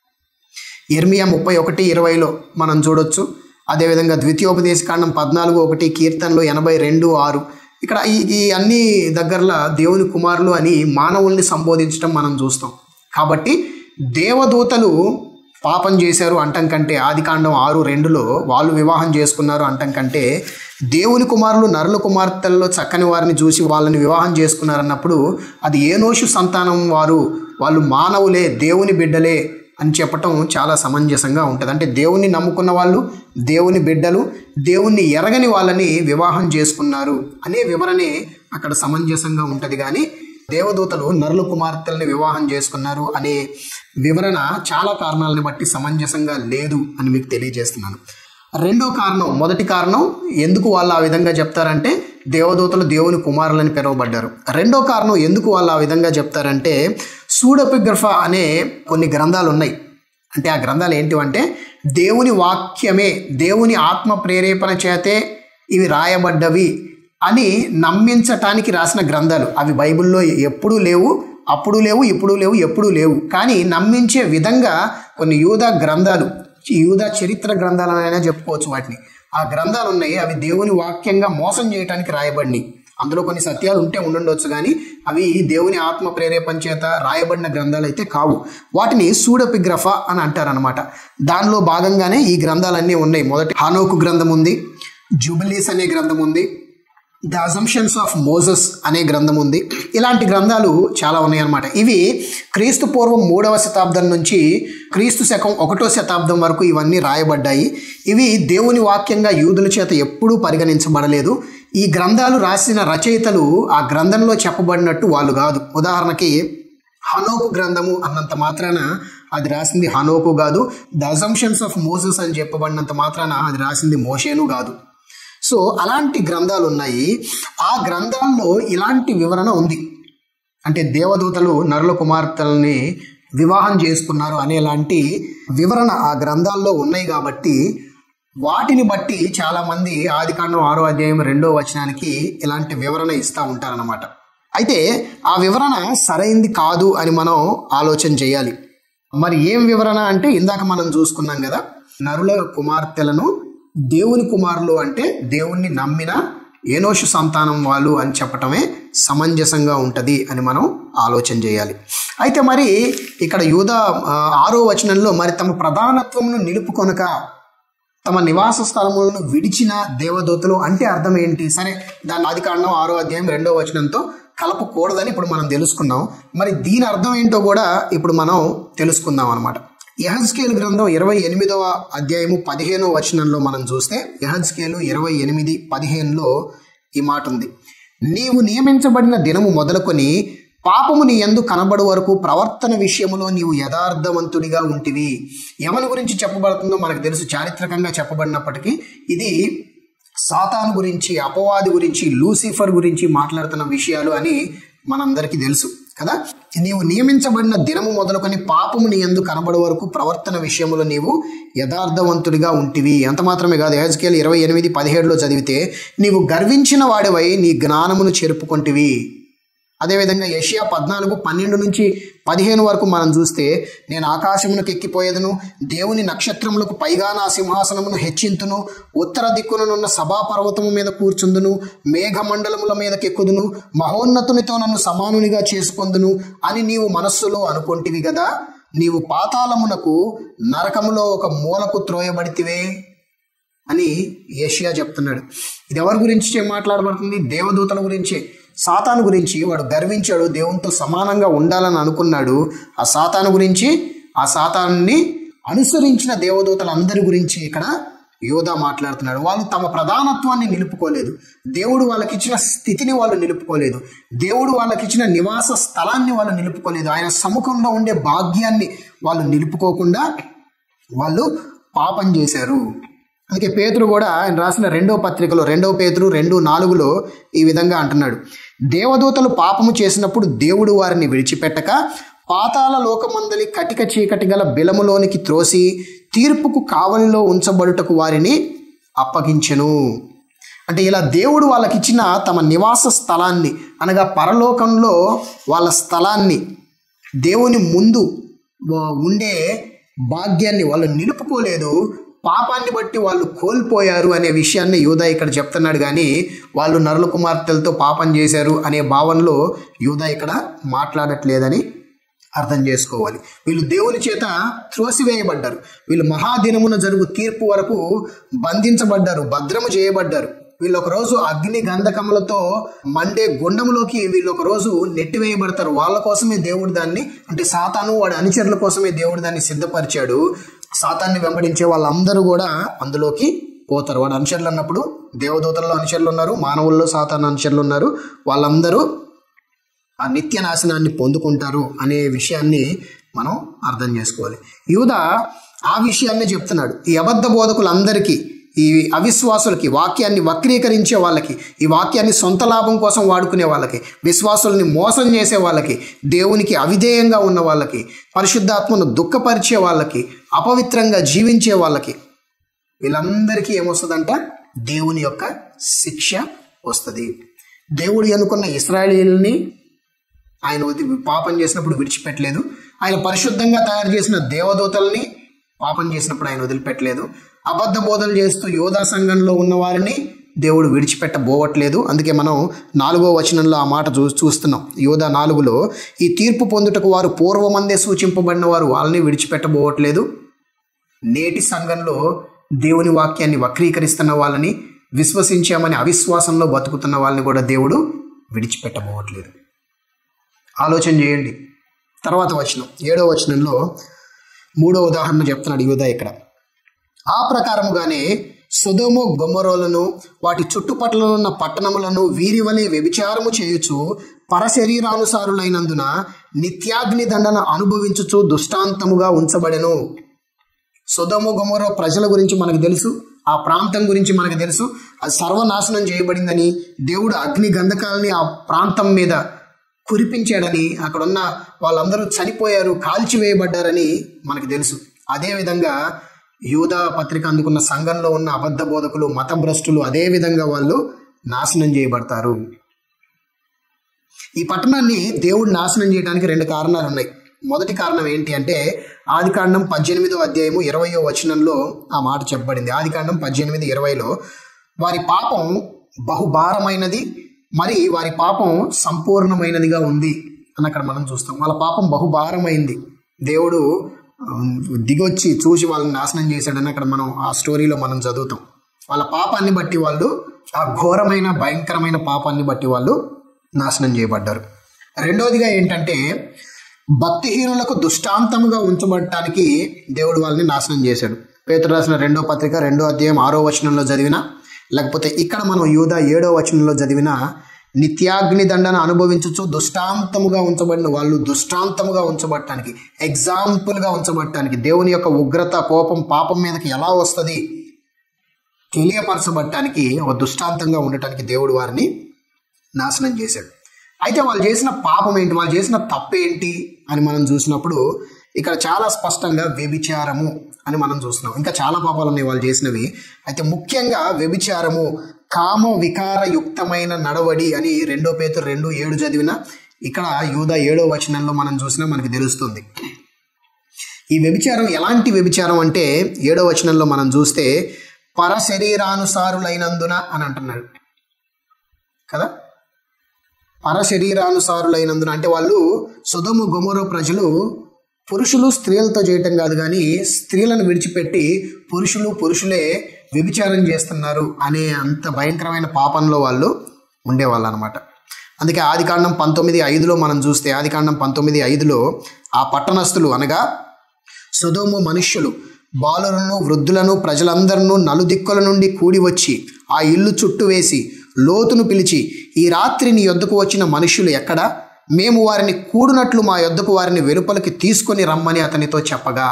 ఇర్మియా ముప్పై ఒకటి ఇరవైలో మనం చూడొచ్చు అదేవిధంగా ద్వితీయోపదేశకాండం పద్నాలుగు ఒకటి కీర్తనలు ఎనభై రెండు ఆరు ఇక్కడ ఈ ఈ అన్ని దగ్గరలో దేవుని కుమారులు అని మానవుల్ని సంబోధించడం మనం చూస్తాం కాబట్టి దేవదూతలు పాపం చేశారు అంటం కంటే ఆదికాండం ఆరు రెండులో వాళ్ళు వివాహం చేసుకున్నారు అంటం కంటే దేవుని కుమారులు నరుల కుమార్తెల్లో చక్కని వారిని చూసి వాళ్ళని వివాహం చేసుకున్నారన్నప్పుడు అది ఏనోషు సంతానం వారు వాళ్ళు మానవులే దేవుని బిడ్డలే అని చెప్పటం చాలా సమంజసంగా ఉంటుంది అంటే దేవుణ్ణి నమ్ముకున్న వాళ్ళు దేవుని బిడ్డలు దేవుణ్ణి ఎరగని వాళ్ళని వివాహం చేసుకున్నారు అనే వివరణే అక్కడ సమంజసంగా ఉంటుంది కానీ దేవదూతలు నరుల కుమార్తెల్ని వివాహం చేసుకున్నారు అనే వివరణ చాలా కారణాలని బట్టి సమంజసంగా లేదు అని మీకు తెలియజేస్తున్నాను రెండో కారణం మొదటి కారణం ఎందుకు వాళ్ళు ఆ విధంగా చెప్తారంటే దేవదూతలు దేవుని కుమారులని పిలువబడ్డారు రెండో కారణం ఎందుకు వాళ్ళు ఆ విధంగా చెప్తారంటే సూడపిగ్రఫ అనే కొన్ని గ్రంథాలు ఉన్నాయి అంటే ఆ గ్రంథాలు ఏంటివంటే దేవుని వాక్యమే దేవుని ఆత్మ ప్రేరేపణ చేతే ఇవి రాయబడ్డవి అని నమ్మించటానికి రాసిన గ్రంథాలు అవి బైబిల్లో ఎప్పుడూ లేవు అప్పుడు లేవు ఇప్పుడు లేవు ఎప్పుడూ లేవు కానీ నమ్మించే విధంగా కొన్ని యూద గ్రంథాలు యూద చరిత్ర గ్రంథాలనైనా చెప్పుకోవచ్చు వాటిని ఆ గ్రంథాలు ఉన్నాయి అవి దేవుని వాక్యంగా మోసం చేయడానికి రాయబడినాయి అందులో కొన్ని సత్యాలు ఉంటే ఉండుండొచ్చు కానీ అవి దేవుని ఆత్మ ప్రేరేపణ చేత రాయబడిన గ్రంథాలు అయితే కావు వాటిని సూడపిగ్రఫ అని అంటారనమాట దానిలో భాగంగానే ఈ గ్రంథాలన్నీ ఉన్నాయి మొదటి హానోకు గ్రంథం ఉంది జూబిలీస్ అనే గ్రంథం ఉంది ద అజంప్షన్స్ ఆఫ్ మోజస్ అనే గ్రంథం ఉంది ఇలాంటి గ్రంథాలు చాలా ఉన్నాయన్నమాట ఇవి క్రీస్తు పూర్వం మూడవ శతాబ్దం నుంచి క్రీస్తు శకం ఒకటో శతాబ్దం వరకు ఇవన్నీ రాయబడ్డాయి ఇవి దేవుని వాక్యంగా యూదుల చేత ఎప్పుడూ పరిగణించబడలేదు ఈ గ్రంథాలు రాసిన రచయితలు ఆ గ్రంథంలో చెప్పబడినట్టు వాళ్ళు కాదు ఉదాహరణకి హనోకు గ్రంథము అన్నంత మాత్రాన అది రాసింది హనోకు కాదు ద అజంప్షన్స్ ఆఫ్ మోసెస్ అని చెప్పబడినంత మాత్రాన అది రాసింది మోషేను కాదు సో అలాంటి గ్రంథాలు ఉన్నాయి ఆ గ్రంథాల్లో ఇలాంటి వివరణ ఉంది అంటే దేవదూతలు నరుల కుమార్తెల్ని వివాహం చేసుకున్నారు అనేలాంటి వివరణ ఆ గ్రంథాల్లో ఉన్నాయి కాబట్టి వాటిని బట్టి చాలామంది ఆదికాండం ఆరో అధ్యాయం రెండో వచనానికి ఇలాంటి వివరణ ఇస్తూ ఉంటారన్నమాట అయితే ఆ వివరణ సరైంది కాదు అని మనం ఆలోచన చేయాలి మరి ఏం వివరణ అంటే ఇందాక మనం చూసుకున్నాం కదా నరుల కుమార్తెలను దేవుని కుమారులు అంటే దేవుణ్ణి నమ్మిన ఏనోషు సంతానం వాళ్ళు అని చెప్పటమే సమంజసంగా ఉంటుంది అని మనం ఆలోచన చేయాలి అయితే మరి ఇక్కడ యూద ఆ, ఆరో వచనంలో మరి తమ ప్రధానత్వమును నిలుపుకొనక తమ నివాస స్థలములను విడిచిన దేవదూతలు అంటే అర్థం ఏంటి సరే దాని ఆది కాండం ఆరో అధ్యాయం రెండో వచనంతో కలపకూడదని ఇప్పుడు మనం తెలుసుకున్నాం మరి దీని అర్థం ఏంటో కూడా ఇప్పుడు మనం తెలుసుకుందాం అనమాట యహజ్కేల్ గ్రంథం ఇరవై ఎనిమిదవ అధ్యాయము పదిహేనో వచనంలో మనం చూస్తే యహజ్కేలు ఇరవై ఎనిమిది పదిహేనులో ఈ మాట ఉంది నీవు నియమించబడిన దినము మొదలుకొని పాపము నీ ఎందు కనబడు వరకు ప్రవర్తన విషయములో నీవు యథార్థవంతుడిగా ఉంటివి ఎవరి గురించి చెప్పబడుతుందో మనకు తెలుసు చారిత్రకంగా చెప్పబడినప్పటికీ ఇది సాతాను గురించి అపవాది గురించి లూసిఫర్ గురించి మాట్లాడుతున్న విషయాలు అని మనందరికీ తెలుసు కదా నీవు నియమించబడిన దినము మొదలుకొని పాపము నీ ఎందు కనబడే వరకు ప్రవర్తన విషయంలో నీవు యథార్థవంతుడిగా ఉంటివి అంత మాత్రమే కాదు హెజ్కేల్ ఇరవై ఎనిమిది పదిహేడులో చదివితే నీవు గర్వించిన వాడివై నీ జ్ఞానమును చెరుపుకొంటివి అదేవిధంగా యషియా పద్నాలుగు పన్నెండు నుంచి పదిహేను వరకు మనం చూస్తే నేను ఆకాశమునకు ఎక్కిపోయేదను దేవుని నక్షత్రములకు పైగా నా సింహాసనమును హెచ్చింతును ఉత్తర దిక్కుననున్న సభాపర్వతము మీద కూర్చుందును మేఘమండలముల మీదకి ఎక్కుదును మహోన్నతునితో నన్ను సమానునిగా చేసుకొందును అని నీవు మనస్సులో అనుకుంటివి కదా నీవు పాతాళమునకు నరకములో ఒక మూలకు త్రోయబడితివే అని ఏషియా చెప్తున్నాడు ఇది ఎవరి గురించి మాట్లాడబడుతుంది దేవదూతల గురించే సాతాను గురించి వాడు గర్వించాడు దేవునితో సమానంగా ఉండాలని అనుకున్నాడు ఆ సాతాను గురించి ఆ సాతాన్ని అనుసరించిన దేవదూతలందరి గురించి ఇక్కడ యోధా మాట్లాడుతున్నాడు వాళ్ళు తమ ప్రధానత్వాన్ని నిలుపుకోలేదు దేవుడు వాళ్ళకిచ్చిన స్థితిని వాళ్ళు నిలుపుకోలేదు దేవుడు వాళ్ళకిచ్చిన నివాస స్థలాన్ని వాళ్ళు నిలుపుకోలేదు ఆయన సముఖంలో ఉండే భాగ్యాన్ని వాళ్ళు నిలుపుకోకుండా వాళ్ళు పాపం చేశారు అందుకే పేతురు కూడా ఆయన రాసిన రెండో పత్రికలో రెండో పేతురు రెండు నాలుగులో ఈ విధంగా అంటున్నాడు దేవదూతలు పాపము చేసినప్పుడు దేవుడు వారిని విడిచిపెట్టక పాతాల లోకమందలి కటిక చీకటి గల బిలములోనికి త్రోసి తీర్పుకు కావలిలో ఉంచబడుటకు వారిని అప్పగించెను అంటే ఇలా దేవుడు వాళ్ళకిచ్చిన తమ నివాస స్థలాన్ని అనగా పరలోకంలో వాళ్ళ స్థలాన్ని దేవుని ముందు వ- ఉండే భాగ్యాన్ని వాళ్ళు నిలుపుకోలేదు పాపాన్ని బట్టి వాళ్ళు కోల్పోయారు అనే విషయాన్ని యూదా ఇక్కడ చెప్తున్నాడు కానీ వాళ్ళు నరుల కుమార్తెలతో పాపం చేశారు అనే భావనలో యూదా ఇక్కడ మాట్లాడట్లేదని అర్థం చేసుకోవాలి వీళ్ళు దేవుని చేత త్రోసివేయబడ్డారు వీళ్ళు మహాదినమున జరుగు తీర్పు వరకు బంధించబడ్డారు భద్రము చేయబడ్డారు వీళ్ళు ఒక రోజు అగ్ని గంధకములతో మండే గుండములోకి వీళ్ళు ఒక రోజు నెట్టివేయబడతారు వాళ్ళ కోసమే దేవుడు దాన్ని అంటే సాతాను వాడి అనుచరుల కోసమే దేవుడు దాన్ని సిద్ధపరిచాడు సాతాన్ని వెంబడించే వాళ్ళందరూ కూడా అందులోకి పోతారు వాడు అనుచరులు అన్నప్పుడు దేవదూతల్లో అనుచరులు ఉన్నారు మానవుల్లో సాతాను అనుచరులు ఉన్నారు వాళ్ళందరూ ఆ నిత్య నాశనాన్ని పొందుకుంటారు అనే విషయాన్ని మనం అర్థం చేసుకోవాలి యూద ఆ విషయాన్నే చెప్తున్నాడు ఈ అబద్ధ బోధకులందరికీ ఈ అవిశ్వాసులకి వాక్యాన్ని వక్రీకరించే వాళ్ళకి ఈ వాక్యాన్ని సొంత లాభం కోసం వాడుకునే వాళ్ళకి విశ్వాసుల్ని మోసం చేసే వాళ్ళకి దేవునికి అవిధేయంగా ఉన్న వాళ్ళకి పరిశుద్ధాత్మను దుఃఖపరిచే వాళ్ళకి అపవిత్రంగా జీవించే వాళ్ళకి వీళ్ళందరికీ ఏమొస్తుందంట దేవుని యొక్క శిక్ష వస్తుంది దేవుడు అనుకున్న ఇస్రాయేలీల్ని ఆయన వది- పాపం చేసినప్పుడు విడిచిపెట్టలేదు ఆయన పరిశుద్ధంగా తయారు చేసిన దేవదూతల్ని పాపం చేసినప్పుడు ఆయన వదిలిపెట్టలేదు అబద్ధ బోధలు చేస్తూ యోధా సంఘంలో ఉన్న వారిని దేవుడు విడిచిపెట్టబోవట్లేదు అందుకే మనం నాలుగో వచనంలో ఆ మాట చూ చూస్తున్నాం యోధా నాలుగులో ఈ తీర్పు పొందుటకు వారు పూర్వమందే సూచింపబడిన వారు వాళ్ళని విడిచిపెట్టబోవట్లేదు నేటి సంఘంలో దేవుని వాక్యాన్ని వక్రీకరిస్తున్న వాళ్ళని విశ్వసించామని అవిశ్వాసంలో బతుకుతున్న వాళ్ళని కూడా దేవుడు విడిచిపెట్టబోవట్లేదు ఆలోచన చేయండి తర్వాత వచనం ఏడో వచనంలో మూడో ఉదాహరణ చెప్తున్నాడు యూదా ఇక్కడ ఆ ప్రకారముగానే సుధోము గొమ్మరోలను వాటి చుట్టుపట్ల ఉన్న పట్టణములను వీరి వలె వ్యభిచారము చేయుచు పరశరీరానుసారులైనందున నిత్యాగ్ని దండన అనుభవించుచు దుష్టాంతముగా ఉంచబడెను సుధము గొమరో ప్రజల గురించి మనకు తెలుసు ఆ ప్రాంతం గురించి మనకు తెలుసు అది సర్వనాశనం చేయబడిందని దేవుడు అగ్ని గంధకాలని ఆ ప్రాంతం మీద కురిపించాడని అక్కడున్న వాళ్ళందరూ చనిపోయారు కాల్చివేయబడ్డారని మనకు తెలుసు అదేవిధంగా యూదా పత్రిక అందుకున్న సంఘంలో ఉన్న అబద్ధ బోధకులు మతభ్రష్టులు అదే విధంగా వాళ్ళు నాశనం చేయబడతారు ఈ పట్టణాన్ని దేవుడు నాశనం చేయడానికి రెండు కారణాలు ఉన్నాయి మొదటి కారణం ఏంటి అంటే ఆదికాండం పద్దెనిమిదో అధ్యాయము ఇరవయో వచనంలో ఆ మాట చెప్పబడింది ఆదికాండం పద్దెనిమిది ఇరవైలో వారి పాపం బహుభారమైనది మరి వారి పాపం సంపూర్ణమైనదిగా ఉంది అని అక్కడ మనం చూస్తాం వాళ్ళ పాపం బహుభారమైంది దేవుడు ఆ, దిగొచ్చి చూసి వాళ్ళని నాశనం చేశాడని అక్కడ మనం ఆ స్టోరీలో మనం చదువుతాం వాళ్ళ పాపాన్ని బట్టి వాళ్ళు ఆ ఘోరమైన భయంకరమైన పాపాన్ని బట్టి వాళ్ళు నాశనం చేయబడ్డారు రెండోదిగా ఏంటంటే భక్తిహీనులకు దుష్టాంతముగా ఉంచబడటానికి దేవుడు వాళ్ళని నాశనం చేశాడు పేతురు రాసిన రెండో పత్రిక రెండో అధ్యాయం ఆరో వచనంలో చదివిన లేకపోతే ఇక్కడ మనం యూదా ఏడో వచనంలో చదివిన నిత్యాగ్ని దండన అనుభవించచ్చు దుష్టాంతముగా ఉంచబడిన వాళ్ళు దుష్టాంతముగా ఉంచబడటానికి ఎగ్జాంపుల్గా ఉంచబడటానికి దేవుని యొక్క ఉగ్రత కోపం పాపం మీదకి ఎలా వస్తుంది తెలియపరచబడటానికి ఒక దుష్టాంతంగా ఉండటానికి దేవుడు వారిని నాశనం చేశాడు అయితే వాళ్ళు చేసిన పాపం ఏంటి వాళ్ళు చేసిన తప్పు ఏంటి అని మనం చూసినప్పుడు ఇక్కడ చాలా స్పష్టంగా వ్యభిచారము అని మనం చూస్తున్నాం ఇంకా చాలా పాపాలు ఉన్నాయి వాళ్ళు చేసినవి అయితే ముఖ్యంగా వ్యభిచారము కామ వికారయుక్తమైన నడవడి అని రెండో పేతురు రెండు ఏడు చదివిన ఇక్కడ యూద ఏడో వచనంలో మనం చూసినా మనకి తెలుస్తుంది ఈ వ్యభిచారం ఎలాంటి వ్యభిచారం అంటే ఏడో వచనంలో మనం చూస్తే పరశరీరానుసారులైనందున అని అంటున్నాడు కదా పరశరీరానుసారులైనందున అంటే వాళ్ళు సుధము గుమరు ప్రజలు పురుషులు స్త్రీలతో చేయటం కాదు కానీ స్త్రీలను విడిచిపెట్టి పురుషులు పురుషులే వ్యభిచారం చేస్తున్నారు అనే అంత భయంకరమైన పాపంలో వాళ్ళు ఉండేవాళ్ళు అనమాట అందుకే ఆదికాండం పంతొమ్మిది ఐదులో మనం చూస్తే ఆదికాండం పంతొమ్మిది ఐదులో ఆ పట్టణస్థులు అనగా సుధోము మనుష్యులు బాలులను వృద్ధులను ప్రజలందరినూ నలుదిక్కుల నుండి కూడి వచ్చి ఆ ఇల్లు చుట్టూ వేసి లోతును పిలిచి ఈ రాత్రి నీ యొద్దకు వచ్చిన మనుష్యులు ఎక్కడ మేము వారిని కూడినట్లు మా యొద్దకు వారిని వెలుపలికి తీసుకొని రమ్మని అతనితో చెప్పగా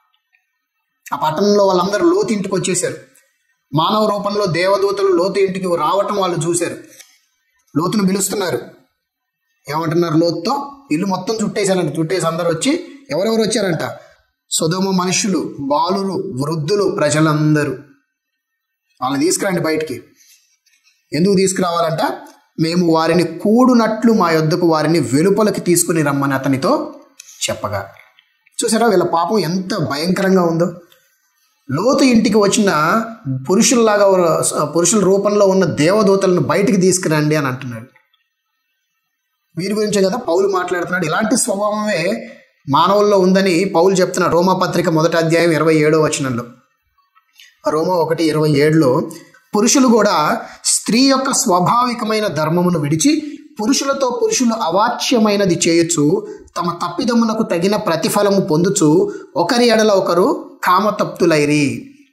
ఆ పట్టణంలో వాళ్ళందరూ లోతు ఇంటికి వచ్చేసారు మానవ రూపంలో దేవదూతలు లోతు ఇంటికి రావటం వాళ్ళు చూశారు లోతును పిలుస్తున్నారు ఏమంటున్నారు లోతుతో ఇల్లు మొత్తం చుట్టేశారంట చుట్టేసి అందరు వచ్చి ఎవరెవరు వచ్చారంట సుధమ మనుషులు బాలురు వృద్ధులు ప్రజలందరూ వాళ్ళని తీసుకురండి బయటికి ఎందుకు తీసుకురావాలంట మేము వారిని కూడునట్లు మా యొద్దకు వారిని వెలుపలకి తీసుకుని రమ్మని అతనితో చెప్పగా చూసారా వీళ్ళ పాపం ఎంత భయంకరంగా ఉందో లోతు ఇంటికి వచ్చిన పురుషుల్లాగా ఉన్న- పురుషుల రూపంలో ఉన్న దేవదూతలను బయటికి తీసుకురండి అని అంటున్నాడు వీరి గురించే కదా పౌలు మాట్లాడుతున్నాడు ఇలాంటి స్వభావమే మానవుల్లో ఉందని పౌలు చెప్తున్న రోమా పత్రిక మొదటి అధ్యాయం ఇరవై ఏడో వచనంలో రోమా ఒకటి ఇరవై ఏడులో పురుషులు కూడా స్త్రీ యొక్క స్వాభావికమైన ధర్మమును విడిచి పురుషులతో పురుషులు అవాచ్యమైనది చేయొచ్చు తమ తప్పిదమునకు తగిన ప్రతిఫలము పొందుచు ఒకరి ఎడల ఒకరు కామతప్తులైరి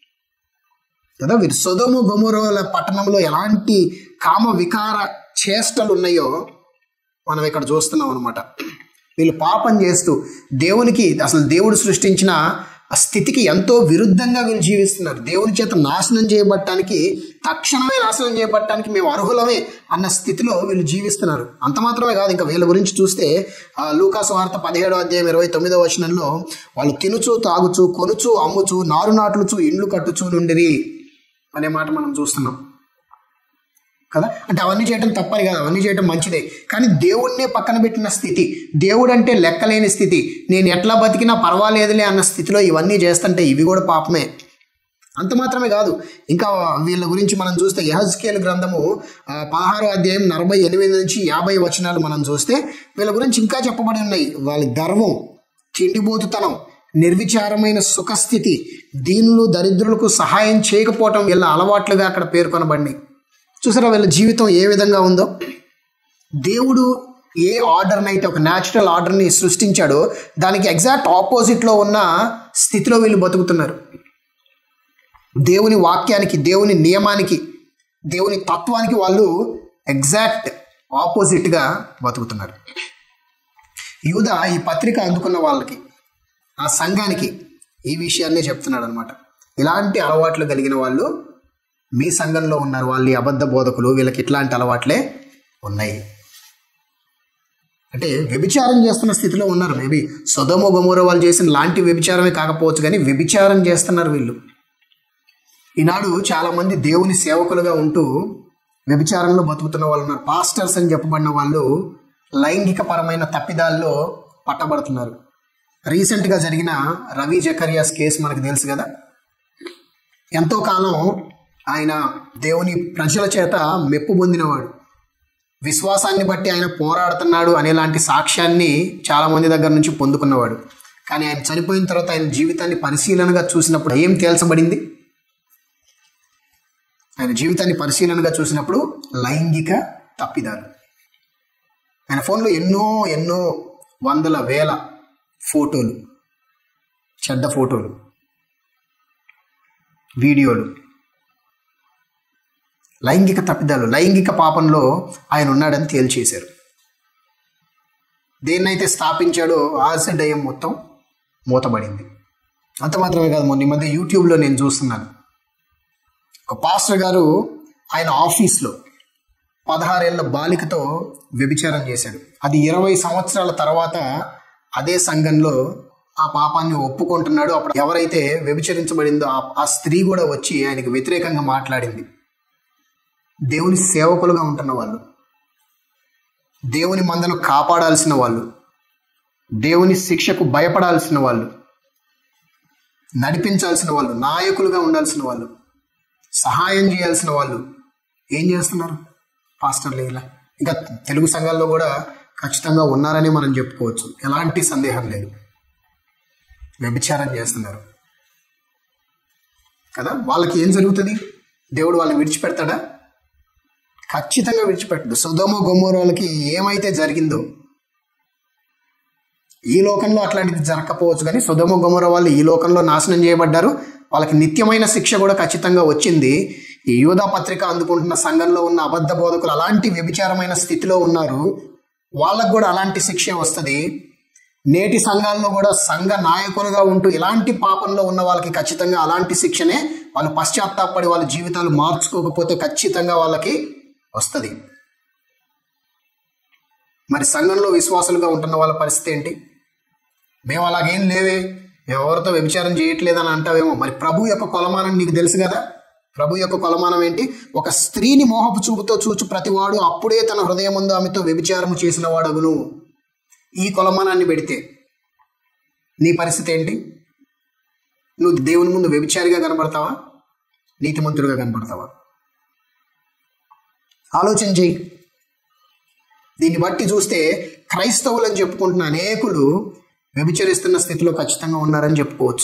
కదా వీరు సొదము గొమరోల పట్టణంలో ఎలాంటి కామ వికార చేష్టలు ఉన్నాయో మనం ఇక్కడ చూస్తున్నాం అనమాట వీళ్ళు పాపం చేస్తూ దేవునికి అసలు దేవుడు సృష్టించిన ఆ స్థితికి ఎంతో విరుద్ధంగా వీళ్ళు జీవిస్తున్నారు దేవుని చేత నాశనం చేయబట్టడానికి తక్షణమే నాశనం చేయబట్టడానికి మేము అర్హులమే అన్న స్థితిలో వీళ్ళు జీవిస్తున్నారు అంత మాత్రమే కాదు ఇంకా వీళ్ళ గురించి చూస్తే ఆ లూకాసు వార్త పదిహేడో అధ్యాయం ఇరవై తొమ్మిదో వచనంలో వాళ్ళు తినుచు తాగుచు కొనుచు అమ్ముచు నారు నాట్లుచు ఇండ్లు కట్టుచు నుండిరి అనే మాట మనం చూస్తున్నాం కదా అంటే అవన్నీ చేయటం తప్పని కాదు అవన్నీ చేయటం మంచిదే కానీ దేవుణ్ణే పక్కన పెట్టిన స్థితి దేవుడు అంటే లెక్కలేని స్థితి నేను ఎట్లా బతికినా పర్వాలేదులే అన్న స్థితిలో ఇవన్నీ చేస్తుంటే ఇవి కూడా పాపమే అంత మాత్రమే కాదు ఇంకా వీళ్ళ గురించి మనం చూస్తే యహజ్కేల్ గ్రంథము ఆ, పదహారో అధ్యాయం నలభై ఎనిమిది నుంచి యాభై వచనాలు మనం చూస్తే వీళ్ళ గురించి ఇంకా చెప్పబడి ఉన్నాయి వాళ్ళ గర్వం తిండిబోతుతనం నిర్విచారమైన సుఖస్థితి దీనులు దరిద్రులకు సహాయం చేయకపోవటం వీళ్ళ అలవాట్లుగా అక్కడ పేర్కొనబడినాయి చూసారా వీళ్ళ జీవితం ఏ విధంగా ఉందో దేవుడు ఏ ఆర్డర్ని అయితే ఒక న్యాచురల్ ఆర్డర్ని సృష్టించాడో దానికి ఎగ్జాక్ట్ ఆపోజిట్లో ఉన్న స్థితిలో వీళ్ళు బతుకుతున్నారు దేవుని వాక్యానికి దేవుని నియమానికి దేవుని తత్వానికి వాళ్ళు ఎగ్జాక్ట్ ఆపోజిట్గా బతుకుతున్నారు యూద ఈ పత్రిక అందుకున్న వాళ్ళకి ఆ సంఘానికి ఈ విషయాన్నే చెప్తున్నాడు అనమాట ఇలాంటి అలవాట్లు కలిగిన వాళ్ళు మీ సంఘంలో ఉన్నారు వాళ్ళు ఈ అబద్ధ బోధకులు వీళ్ళకి ఇట్లాంటి అలవాట్లే ఉన్నాయి అంటే వ్యభిచారం చేస్తున్న స్థితిలో ఉన్నారు మేబీ సొదమో గమోరో వాళ్ళు చేసిన లాంటి వ్యభిచారమే కాకపోవచ్చు కానీ వ్యభిచారం చేస్తున్నారు వీళ్ళు ఈనాడు చాలా మంది దేవుని సేవకులుగా ఉంటూ వ్యభిచారంలో బతుకుతున్న వాళ్ళు ఉన్నారు పాస్టర్స్ అని చెప్పబడిన వాళ్ళు లైంగిక పరమైన తప్పిదాల్లో పట్టబడుతున్నారు రీసెంట్గా జరిగిన రవి జకరియాస్ కేసు మనకు తెలుసు కదా ఎంతో కాలం ఆయన దేవుని ప్రజల చేత మెప్పు పొందినవాడు విశ్వాసాన్ని బట్టి ఆయన పోరాడుతున్నాడు అనేలాంటి సాక్ష్యాన్ని చాలా మంది దగ్గర నుంచి పొందుకున్నవాడు కానీ ఆయన చనిపోయిన తర్వాత ఆయన జీవితాన్ని పరిశీలనగా చూసినప్పుడు ఏం తేల్చబడింది ఆయన జీవితాన్ని పరిశీలనగా చూసినప్పుడు లైంగిక తప్పిదాలు ఆయన ఫోన్లో ఎన్నో ఎన్నో వందల వేల ఫోటోలు చెడ్డ ఫోటోలు వీడియోలు లైంగిక తప్పిదాలు లైంగిక పాపంలో ఆయన ఉన్నాడని తేల్చేశారు దేన్నైతే స్థాపించాడో ఆర్సెడయం మొత్తం మూతబడింది అంత మాత్రమే కాదు మొన్న ఈ మధ్య యూట్యూబ్లో నేను చూస్తున్నాను ఒక పాస్టర్ గారు ఆయన ఆఫీస్లో పదహారేళ్ల బాలికతో వ్యభిచారం చేశాడు అది ఇరవై సంవత్సరాల తర్వాత అదే సంఘంలో ఆ పాపాన్ని ఒప్పుకుంటున్నాడు అప్పుడు ఎవరైతే వ్యభిచరించబడిందో ఆ- ఆ స్త్రీ కూడా వచ్చి ఆయనకు వ్యతిరేకంగా మాట్లాడింది దేవుని సేవకులుగా ఉంటున్న వాళ్ళు దేవుని మందను కాపాడాల్సిన వాళ్ళు దేవుని శిక్షకు భయపడాల్సిన వాళ్ళు నడిపించాల్సిన వాళ్ళు నాయకులుగా ఉండాల్సిన వాళ్ళు సహాయం చేయాల్సిన వాళ్ళు ఏం చేస్తున్నారు పాస్టర్లు ఇలా ఇంకా తెలుగు సంఘాల్లో కూడా ఖచ్చితంగా ఉన్నారని మనం చెప్పుకోవచ్చు ఎలాంటి సందేహం లేదు వ్యభిచారం చేస్తున్నారు కదా వాళ్ళకి ఏం జరుగుతుంది దేవుడు వాళ్ళని విడిచిపెడతాడా ఖచ్చితంగా విడిచిపెట్టడు సుధోమ గొమ్మోర వాళ్ళకి ఏమైతే జరిగిందో ఈ లోకంలో అట్లాంటిది జరగకపోవచ్చు కానీ సుధమ గుమర వాళ్ళు ఈ లోకంలో నాశనం చేయబడ్డారు వాళ్ళకి నిత్యమైన శిక్ష కూడా ఖచ్చితంగా వచ్చింది ఈ యూదా పత్రిక అందుకుంటున్న సంఘంలో ఉన్న అబద్ధ బోధకులు అలాంటి వ్యభిచారమైన స్థితిలో ఉన్నారు వాళ్ళకు కూడా అలాంటి శిక్ష వస్తుంది నేటి సంఘాల్లో కూడా సంఘ నాయకులుగా ఉంటూ ఇలాంటి పాపంలో ఉన్న వాళ్ళకి ఖచ్చితంగా అలాంటి శిక్షనే వాళ్ళు పశ్చాత్తాపడి వాళ్ళ జీవితాలు మార్చుకోకపోతే ఖచ్చితంగా వాళ్ళకి వస్తుంది మరి సంఘంలో విశ్వాసులుగా ఉంటున్న వాళ్ళ పరిస్థితి ఏంటి మేము అలాగేం లేవే మేము ఎవరితో వ్యభిచారం చేయట్లేదని అంటావేమో మరి ప్రభు యొక్క కొలమానం నీకు తెలుసు కదా ప్రభు యొక్క కొలమానం ఏంటి ఒక స్త్రీని మోహపు చూపుతో చూచు ప్రతివాడు అప్పుడే తన హృదయం ముందు ఆమెతో వ్యభిచారం చేసిన వాడగును ఈ కొలమానాన్ని పెడితే నీ పరిస్థితి ఏంటి నువ్వు దేవుని ముందు వ్యభిచారిగా కనబడతావా నీతిమంతుడిగా కనబడతావా ఆలోచన చేయి దీన్ని బట్టి చూస్తే క్రైస్తవులు అని చెప్పుకుంటున్న అనేకులు వ్యభిచరిస్తున్న స్థితిలో ఖచ్చితంగా ఉన్నారని చెప్పుకోవచ్చు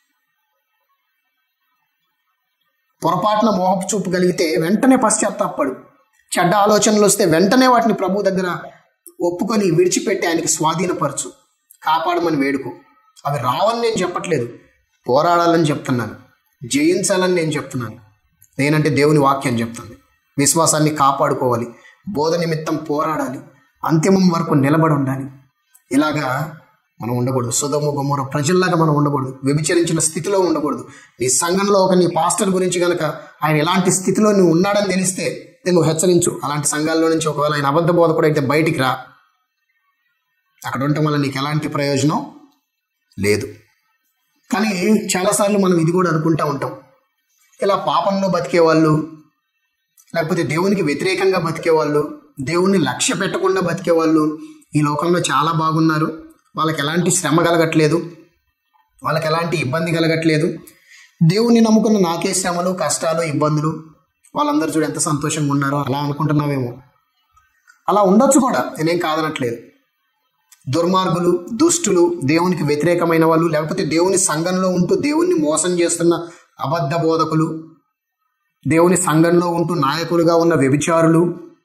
పొరపాటున మోహపు చూపు కలిగితే వెంటనే పశ్చాత్తాపడు చెడ్డ ఆలోచనలు వస్తే వెంటనే వాటిని ప్రభు దగ్గర ఒప్పుకొని విడిచిపెట్టి ఆయనకి స్వాధీనపరచు కాపాడమని వేడుకో అవి రావని నేను చెప్పట్లేదు పోరాడాలని చెప్తున్నాను జయించాలని నేను చెప్తున్నాను నేనంటే దేవుని వాక్యం చెప్తుంది విశ్వాసాన్ని కాపాడుకోవాలి బోధ నిమిత్తం పోరాడాలి అంతిమం వరకు నిలబడి ఉండాలి ఇలాగా మనం ఉండకూడదు సుధము గుమ్మర ప్రజల్లాగా మనం ఉండకూడదు వ్యభిచరించిన స్థితిలో ఉండకూడదు నీ సంఘంలో ఒక నీ పాస్టర్ గురించి కనుక ఆయన ఎలాంటి స్థితిలో నువ్వు ఉన్నాడని తెలిస్తే నువ్వు హెచ్చరించు అలాంటి సంఘాల్లో నుంచి ఒకవేళ ఆయన అబద్ధ బోధకుడు అయితే బయటికి రా అక్కడ ఉండటం వల్ల నీకు ఎలాంటి ప్రయోజనం లేదు కానీ చాలాసార్లు మనం ఇది కూడా అనుకుంటా ఉంటాం ఇలా పాపంలో బతికే వాళ్ళు లేకపోతే దేవునికి వ్యతిరేకంగా బతికే వాళ్ళు దేవుణ్ణి లక్ష్య పెట్టకుండా బతికే వాళ్ళు ఈ లోకంలో చాలా బాగున్నారు వాళ్ళకి ఎలాంటి శ్రమ కలగట్లేదు వాళ్ళకి ఎలాంటి ఇబ్బంది కలగట్లేదు దేవుణ్ణి నమ్ముకున్న నాకే శ్రమలు కష్టాలు ఇబ్బందులు వాళ్ళందరూ చూడు ఎంత సంతోషంగా ఉన్నారో అలా అనుకుంటున్నావేమో అలా ఉండొచ్చు కూడా నేనేం కాదనట్లేదు దుర్మార్గులు దుష్టులు దేవునికి వ్యతిరేకమైన వాళ్ళు లేకపోతే దేవుని సంఘంలో ఉంటూ దేవుణ్ణి మోసం చేస్తున్న అబద్ధ బోధకులు దేవుని సంఘంలో ఉంటూ నాయకులుగా ఉన్న వ్యభిచారులు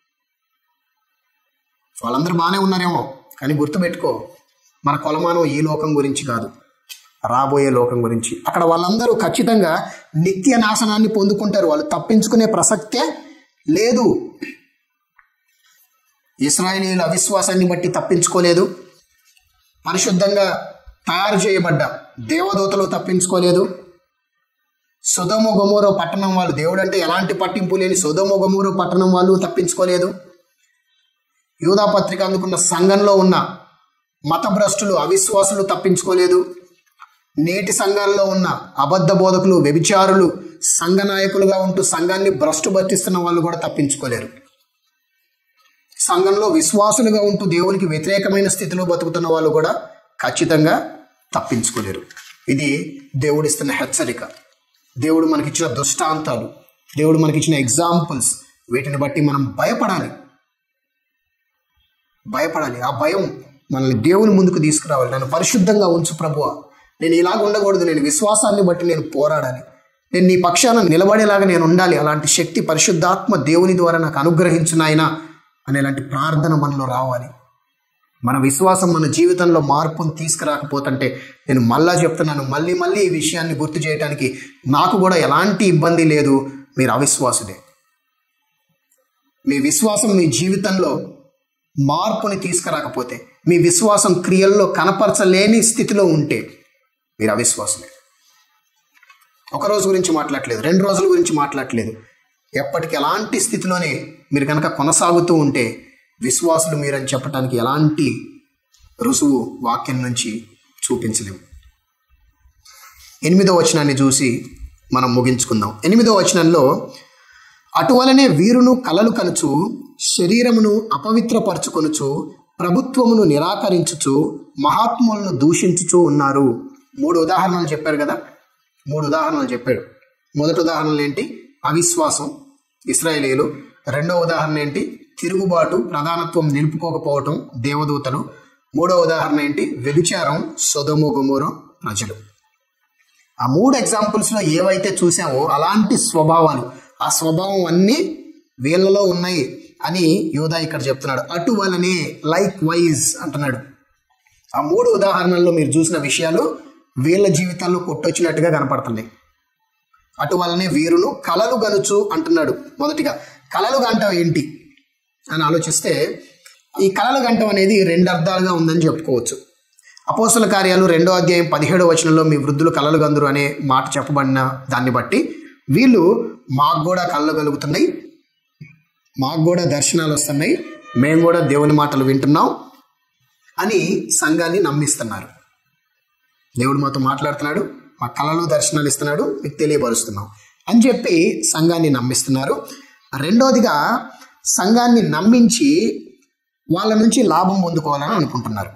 వాళ్ళందరూ బాగానే ఉన్నారేమో కానీ గుర్తుపెట్టుకో మన కొలమానం ఈ లోకం గురించి కాదు రాబోయే లోకం గురించి అక్కడ వాళ్ళందరూ ఖచ్చితంగా నిత్య నాశనాన్ని పొందుకుంటారు వాళ్ళు తప్పించుకునే ప్రసక్తే లేదు ఇస్రాయేలీల అవిశ్వాసాన్ని బట్టి తప్పించుకోలేదు పరిశుద్ధంగా తయారు చేయబడ్డ దేవదూతలు తప్పించుకోలేదు సుధమ గొమూరో పట్టణం వాళ్ళు దేవుడు అంటే ఎలాంటి పట్టింపు లేని సుధమ గొమూరో పట్టణం వాళ్ళు తప్పించుకోలేదు యూదా పత్రిక అందుకున్న సంఘంలో ఉన్న మతభ్రష్టులు అవిశ్వాసులు తప్పించుకోలేదు నేటి సంఘాల్లో ఉన్న అబద్ధ బోధకులు వ్యభిచారులు సంఘ నాయకులుగా ఉంటూ సంఘాన్ని భ్రష్టు బతిస్తున్న వాళ్ళు కూడా తప్పించుకోలేరు సంఘంలో విశ్వాసులుగా ఉంటూ దేవునికి వ్యతిరేకమైన స్థితిలో బతుకుతున్న వాళ్ళు కూడా ఖచ్చితంగా తప్పించుకోలేరు ఇది దేవుడిస్తున్న హెచ్చరిక దేవుడు మనకిచ్చిన దృష్టాంతాలు దేవుడు మనకిచ్చిన ఎగ్జాంపుల్స్ వీటిని బట్టి మనం భయపడాలి భయపడాలి ఆ భయం మనల్ని దేవుని ముందుకు తీసుకురావాలి నన్ను పరిశుద్ధంగా ఉంచు ప్రభువ నేను ఇలాగ ఉండకూడదు నేను విశ్వాసాన్ని బట్టి నేను పోరాడాలి నేను నీ పక్షాన నిలబడేలాగా నేను ఉండాలి అలాంటి శక్తి పరిశుద్ధాత్మ దేవుని ద్వారా నాకు అనుగ్రహించు నాయన అనేలాంటి ప్రార్థన మనలో రావాలి మన విశ్వాసం మన జీవితంలో మార్పును తీసుకురాకపోతుంటే నేను మళ్ళా చెప్తున్నాను మళ్ళీ మళ్ళీ ఈ విషయాన్ని గుర్తు చేయడానికి నాకు కూడా ఎలాంటి ఇబ్బంది లేదు మీరు అవిశ్వాసుడే మీ విశ్వాసం మీ జీవితంలో మార్పుని తీసుకురాకపోతే మీ విశ్వాసం క్రియల్లో కనపరచలేని స్థితిలో ఉంటే మీరు అవిశ్వాసమే ఒక రోజు గురించి మాట్లాడలేదు రెండు రోజుల గురించి మాట్లాడలేదు ఎప్పటికి ఎలాంటి స్థితిలోనే మీరు కనుక కొనసాగుతూ ఉంటే విశ్వాసులు మీరని చెప్పడానికి ఎలాంటి రుసువు వాక్యం నుంచి చూపించలేము ఎనిమిదో వచనాన్ని చూసి మనం ముగించుకుందాం ఎనిమిదో వచనంలో అటువలనే వీరును కలలు కనుచు శరీరమును అపవిత్రపరచుకొనుచు ప్రభుత్వమును నిరాకరించుచు మహాత్ములను దూషించుచు ఉన్నారు మూడు ఉదాహరణలు చెప్పారు కదా మూడు ఉదాహరణలు చెప్పాడు మొదటి ఉదాహరణలు ఏంటి అవిశ్వాసం ఇస్రాయేలీలు రెండో ఉదాహరణ ఏంటి తిరుగుబాటు ప్రధానత్వం నిలుపుకోకపోవటం దేవదూతలు మూడో ఉదాహరణ ఏంటి వ్యభిచారం సొదము గుమూరు ప్రజలు ఆ మూడు ఎగ్జాంపుల్స్లో ఏవైతే చూసామో అలాంటి స్వభావాలు ఆ స్వభావం అన్నీ వీళ్ళలో ఉన్నాయి అని యోధా ఇక్కడ చెప్తున్నాడు అటువలనే లైక్ వైజ్ అంటున్నాడు ఆ మూడు ఉదాహరణల్లో మీరు చూసిన విషయాలు వీళ్ళ జీవితాల్లో కొట్టొచ్చినట్టుగా కనపడుతున్నాయి అటువలనే వీరును కలలు గనుచు అంటున్నాడు మొదటిగా కలలు గంటం ఏంటి అని ఆలోచిస్తే ఈ కలల గంటం అనేది రెండు అర్థాలుగా ఉందని చెప్పుకోవచ్చు అపోసల కార్యాలు రెండో అధ్యాయం పదిహేడో వచనంలో మీ వృద్ధులు కలలు గందురు అనే మాట చెప్పబడిన దాన్ని బట్టి వీళ్ళు మాకు కూడా కళ్ళు కలుగుతున్నాయి మాకు కూడా దర్శనాలు వస్తున్నాయి మేము కూడా దేవుని మాటలు వింటున్నాం అని సంఘాన్ని నమ్మిస్తున్నారు దేవుడు మాతో మాట్లాడుతున్నాడు మా కళలు దర్శనాలు ఇస్తున్నాడు మీకు తెలియపరుస్తున్నాం అని చెప్పి సంఘాన్ని నమ్మిస్తున్నారు రెండోదిగా సంఘాన్ని నమ్మించి వాళ్ళ నుంచి లాభం పొందుకోవాలని అనుకుంటున్నారు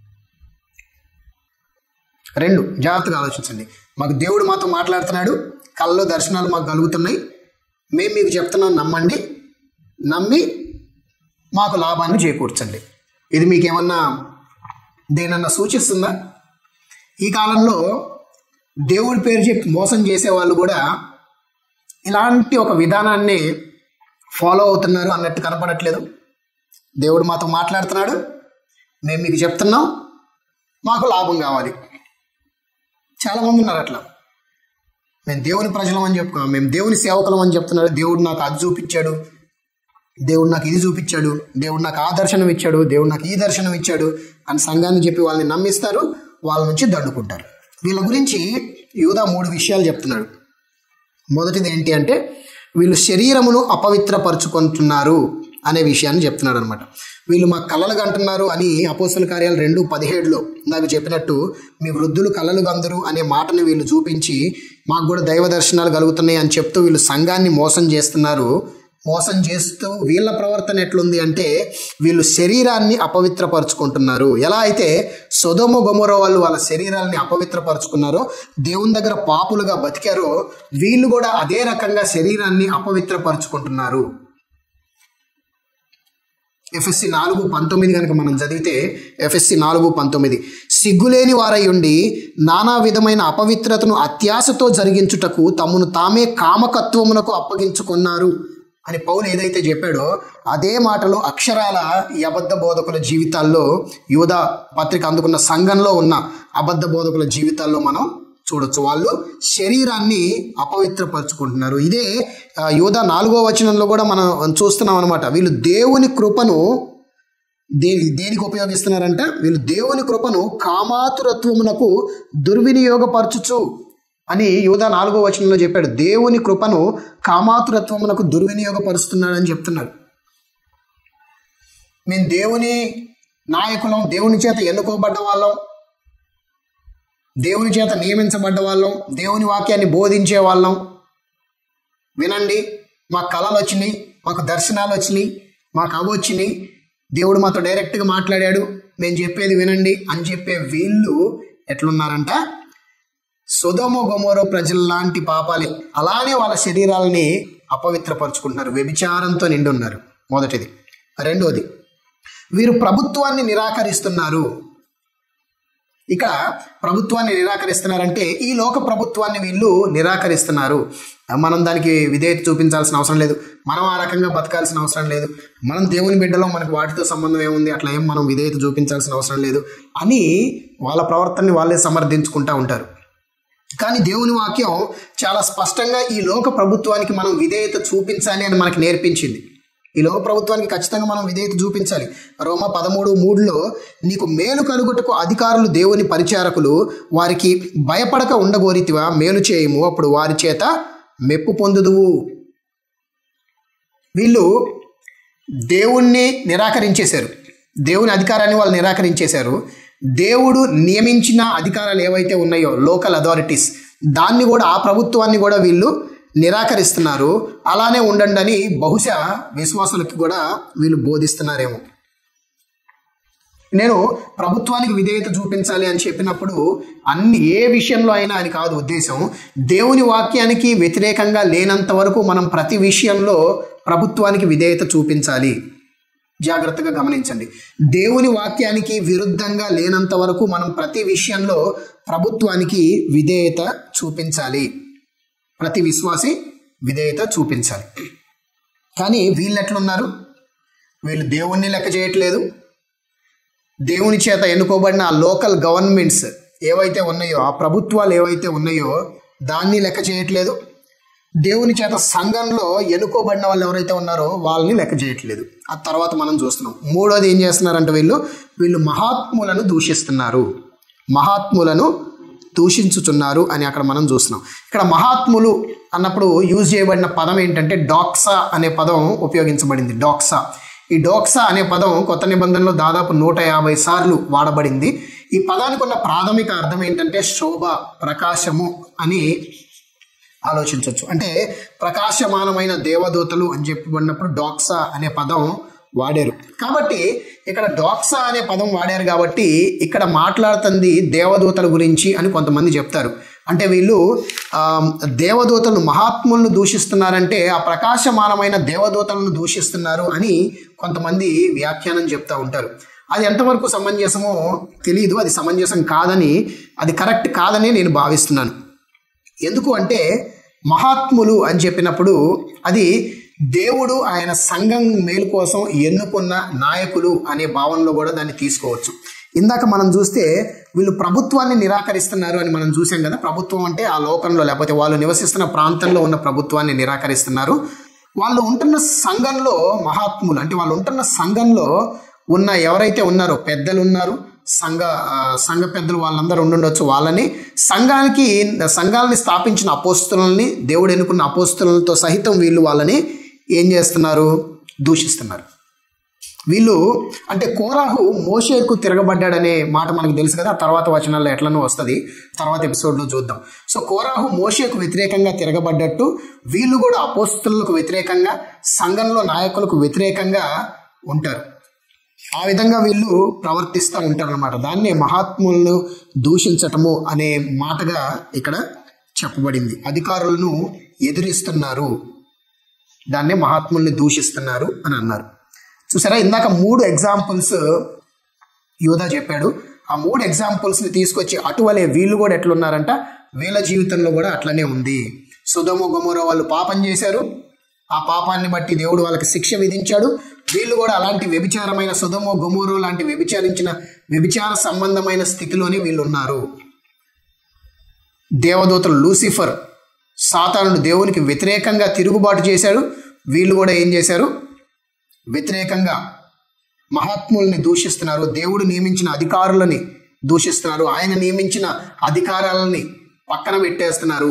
రెండు జాగ్రత్తగా ఆలోచించండి మాకు దేవుడు మాతో మాట్లాడుతున్నాడు కళ్ళలో దర్శనాలు మాకు కలుగుతున్నాయి మేము మీకు చెప్తున్నాం నమ్మండి నమ్మి మాకు లాభాన్ని చేకూర్చండి ఇది మీకేమన్నా దేనన్నా సూచిస్తుందా ఈ కాలంలో దేవుడి పేరు చెప్పి మోసం చేసే వాళ్ళు కూడా ఇలాంటి ఒక విధానాన్ని ఫాలో అవుతున్నారు అన్నట్టు కనపడట్లేదు దేవుడు మాతో మాట్లాడుతున్నాడు మేము మీకు చెప్తున్నాం మాకు లాభం కావాలి చాలామంది ఉన్నారు అట్లా మేము దేవుని ప్రజలం అని చెప్పుకున్నాం మేము దేవుని సేవకులం అని చెప్తున్నాడు దేవుడు నాకు అది చూపించాడు దేవుడు నాకు ఇది చూపించాడు దేవుడు నాకు ఆ దర్శనం ఇచ్చాడు దేవుడు నాకు ఈ దర్శనం ఇచ్చాడు అని సంఘాన్ని చెప్పి వాళ్ళని నమ్మిస్తారు వాళ్ళ నుంచి దండుకుంటారు వీళ్ళ గురించి యూదా మూడు విషయాలు చెప్తున్నాడు మొదటిది ఏంటి అంటే వీళ్ళు శరీరమును అపవిత్రపరుచుకుంటున్నారు అనే విషయాన్ని చెప్తున్నాడు అనమాట వీళ్ళు మా కళలు కంటున్నారు అని అపోసల కార్యాలు రెండు పదిహేడులో నాకు చెప్పినట్టు మీ వృద్ధులు కళలు గందరు అనే మాటను వీళ్ళు చూపించి మాకు కూడా దైవ దర్శనాలు కలుగుతున్నాయి అని చెప్తూ వీళ్ళు సంఘాన్ని మోసం చేస్తున్నారు మోసం చేస్తూ వీళ్ళ ప్రవర్తన ఎట్లుంది అంటే వీళ్ళు శరీరాన్ని అపవిత్రపరుచుకుంటున్నారు ఎలా అయితే సొదమ గొమరో వాళ్ళు వాళ్ళ శరీరాన్ని అపవిత్రపరుచుకున్నారో దేవుని దగ్గర పాపులుగా బతికారో వీళ్ళు కూడా అదే రకంగా శరీరాన్ని అపవిత్రపరుచుకుంటున్నారు ఎఫ్ఎస్సి నాలుగు పంతొమ్మిది కనుక మనం చదివితే ఎఫ్ఎస్సి నాలుగు పంతొమ్మిది సిగ్గులేని వారై ఉండి నానా విధమైన అపవిత్రతను అత్యాశతో జరిగించుటకు తమను తామే కామకత్వమునకు అప్పగించుకున్నారు అని పౌలు ఏదైతే చెప్పాడో అదే మాటలో అక్షరాల ఈ అబద్ధ బోధకుల జీవితాల్లో యూదా పత్రిక అందుకున్న సంఘంలో ఉన్న అబద్ధ బోధకుల జీవితాల్లో మనం చూడొచ్చు వాళ్ళు శరీరాన్ని అపవిత్రపరుచుకుంటున్నారు ఇదే ఆ, యోధ నాలుగో వచనంలో కూడా మనం చూస్తున్నాం అనమాట వీళ్ళు దేవుని కృపను దేని దేనికి ఉపయోగిస్తున్నారంట వీళ్ళు దేవుని కృపను కామాతురత్వమునకు దుర్వినియోగపరచుచు అని యోధ నాలుగో వచనంలో చెప్పాడు దేవుని కృపను కామాతురత్వమునకు దుర్వినియోగపరుస్తున్నాడని చెప్తున్నాడు మేము దేవుని నాయకులం దేవుని చేత ఎన్నుకోబడ్డ వాళ్ళం దేవుని చేత నియమించబడ్డ వాళ్ళం దేవుని వాక్యాన్ని బోధించే వాళ్ళం వినండి మాకు కళలు వచ్చినాయి మాకు దర్శనాలు వచ్చినాయి మాకు అవి వచ్చినాయి దేవుడు మాతో డైరెక్ట్గా మాట్లాడాడు మేము చెప్పేది వినండి అని చెప్పే వీళ్ళు ఎట్లున్నారంట సుధమో గొమోరో ప్రజల లాంటి పాపాలే అలానే వాళ్ళ శరీరాలని అపవిత్రపరుచుకుంటున్నారు వ్యభిచారంతో నిండి ఉన్నారు మొదటిది రెండోది వీరు ప్రభుత్వాన్ని నిరాకరిస్తున్నారు ఇక్కడ ప్రభుత్వాన్ని నిరాకరిస్తున్నారంటే ఈ లోక ప్రభుత్వాన్ని వీళ్ళు నిరాకరిస్తున్నారు మనం దానికి విధేయత చూపించాల్సిన అవసరం లేదు మనం ఆ రకంగా బతకాల్సిన అవసరం లేదు మనం దేవుని బిడ్డలో మనకు వాటితో సంబంధం ఏముంది అట్లా ఏం మనం విధేయత చూపించాల్సిన అవసరం లేదు అని వాళ్ళ ప్రవర్తనని వాళ్ళే సమర్థించుకుంటా ఉంటారు కానీ దేవుని వాక్యం చాలా స్పష్టంగా ఈ లోక ప్రభుత్వానికి మనం విధేయత చూపించాలి అని మనకి నేర్పించింది ఈ లోక ప్రభుత్వానికి ఖచ్చితంగా మనం విధేయత చూపించాలి రోమ పదమూడు మూడులో నీకు మేలు కలుగుటకు అధికారులు దేవుని పరిచారకులు వారికి భయపడక ఉండగోరితివా మేలు చేయము అప్పుడు వారి చేత మెప్పు పొందుదువు వీళ్ళు దేవుణ్ణి నిరాకరించేశారు దేవుని అధికారాన్ని వాళ్ళు నిరాకరించేశారు దేవుడు నియమించిన అధికారాలు ఏవైతే ఉన్నాయో లోకల్ అథారిటీస్ దాన్ని కూడా ఆ ప్రభుత్వాన్ని కూడా వీళ్ళు నిరాకరిస్తున్నారు అలానే ఉండండి అని బహుశా విశ్వాసులకి కూడా వీళ్ళు బోధిస్తున్నారేమో నేను ప్రభుత్వానికి విధేయత చూపించాలి అని చెప్పినప్పుడు అన్ని ఏ విషయంలో అయినా అని కాదు ఉద్దేశం దేవుని వాక్యానికి వ్యతిరేకంగా లేనంత వరకు మనం ప్రతి విషయంలో ప్రభుత్వానికి విధేయత చూపించాలి జాగ్రత్తగా గమనించండి దేవుని వాక్యానికి విరుద్ధంగా లేనంత వరకు మనం ప్రతి విషయంలో ప్రభుత్వానికి విధేయత చూపించాలి ప్రతి విశ్వాసి విధేయత చూపించాలి కానీ వీళ్ళు ఎట్లున్నారు వీళ్ళు దేవుణ్ణి లెక్క చేయట్లేదు దేవుని చేత ఎన్నుకోబడిన ఆ లోకల్ గవర్నమెంట్స్ ఏవైతే ఉన్నాయో ఆ ప్రభుత్వాలు ఏవైతే ఉన్నాయో దాన్ని లెక్క చేయట్లేదు దేవుని చేత సంఘంలో ఎన్నుకోబడిన వాళ్ళు ఎవరైతే ఉన్నారో వాళ్ళని లెక్క చేయట్లేదు ఆ తర్వాత మనం చూస్తున్నాం మూడోది ఏం చేస్తున్నారంటే వీళ్ళు వీళ్ళు మహాత్ములను దూషిస్తున్నారు మహాత్ములను దూషించుచున్నారు అని అక్కడ మనం చూస్తున్నాం ఇక్కడ మహాత్ములు అన్నప్పుడు యూజ్ చేయబడిన పదం ఏంటంటే డాక్సా అనే పదం ఉపయోగించబడింది డాక్సా ఈ డోక్సా అనే పదం కొత్త నిబంధనలో దాదాపు నూట యాభై సార్లు వాడబడింది ఈ పదానికి ఉన్న ప్రాథమిక అర్థం ఏంటంటే శోభ ప్రకాశము అని ఆలోచించవచ్చు అంటే ప్రకాశమానమైన దేవదూతలు అని చెప్పబడినప్పుడు డాక్సా అనే పదం వాడారు కాబట్టి ఇక్కడ డాక్సా అనే పదం వాడారు కాబట్టి ఇక్కడ మాట్లాడుతుంది దేవదూతల గురించి అని కొంతమంది చెప్తారు అంటే వీళ్ళు ఆ, దేవదూతలను మహాత్ములను దూషిస్తున్నారంటే ఆ ప్రకాశమానమైన దేవదూతలను దూషిస్తున్నారు అని కొంతమంది వ్యాఖ్యానం చెప్తా ఉంటారు అది ఎంతవరకు సమంజసమో తెలియదు అది సమంజసం కాదని అది కరెక్ట్ కాదని నేను భావిస్తున్నాను ఎందుకు అంటే మహాత్ములు అని చెప్పినప్పుడు అది దేవుడు ఆయన సంఘం మేలు కోసం ఎన్నుకున్న నాయకులు అనే భావనలో కూడా దాన్ని తీసుకోవచ్చు ఇందాక మనం చూస్తే వీళ్ళు ప్రభుత్వాన్ని నిరాకరిస్తున్నారు అని మనం చూసాం కదా ప్రభుత్వం అంటే ఆ లోకంలో లేకపోతే వాళ్ళు నివసిస్తున్న ప్రాంతంలో ఉన్న ప్రభుత్వాన్ని నిరాకరిస్తున్నారు వాళ్ళు ఉంటున్న సంఘంలో మహాత్ములు అంటే వాళ్ళు ఉంటున్న సంఘంలో ఉన్న ఎవరైతే ఉన్నారో పెద్దలు ఉన్నారు సంఘ ఆ, సంఘ పెద్దలు వాళ్ళందరూ ఉండుండొచ్చు వాళ్ళని సంఘానికి సంఘాలని స్థాపించిన అపోస్తులని దేవుడు ఎన్నుకున్న అపోస్తులతో సహితం వీళ్ళు వాళ్ళని ఏం చేస్తున్నారు దూషిస్తున్నారు వీళ్ళు అంటే కోరాహు మోషేకు తిరగబడ్డాడనే మాట మనకు తెలుసు కదా తర్వాత వచనాల్లో ఎట్లనో వస్తుంది తర్వాత ఎపిసోడ్లో చూద్దాం సో కోరాహు మోషేకు వ్యతిరేకంగా తిరగబడ్డట్టు వీళ్ళు కూడా అపోస్తులకు వ్యతిరేకంగా సంఘంలో నాయకులకు వ్యతిరేకంగా ఉంటారు ఆ విధంగా వీళ్ళు ప్రవర్తిస్తూ ఉంటారు అనమాట దాన్నే మహాత్ములను దూషించటము అనే మాటగా ఇక్కడ చెప్పబడింది అధికారులను ఎదిరిస్తున్నారు దాన్నే మహాత్ముల్ని దూషిస్తున్నారు అని అన్నారు చూసారా ఇందాక మూడు ఎగ్జాంపుల్స్ యోధా చెప్పాడు ఆ మూడు ఎగ్జాంపుల్స్ని తీసుకొచ్చి అటువలే వీళ్ళు కూడా ఎట్లున్నారంట వీళ్ళ జీవితంలో కూడా అట్లనే ఉంది సుధమ గుమర వాళ్ళు పాపం చేశారు ఆ పాపాన్ని బట్టి దేవుడు వాళ్ళకి శిక్ష విధించాడు వీళ్ళు కూడా అలాంటి వ్యభిచారమైన సుధమో గుమూరు లాంటి వ్యభిచారించిన వ్యభిచార సంబంధమైన స్థితిలోనే వీళ్ళు ఉన్నారు దేవదూతలు లూసిఫర్ సాతానుడు దేవునికి వ్యతిరేకంగా తిరుగుబాటు చేశాడు వీళ్ళు కూడా ఏం చేశారు వ్యతిరేకంగా మహాత్ముల్ని దూషిస్తున్నారు దేవుడు నియమించిన అధికారులని దూషిస్తున్నారు ఆయన నియమించిన అధికారాలని పక్కన పెట్టేస్తున్నారు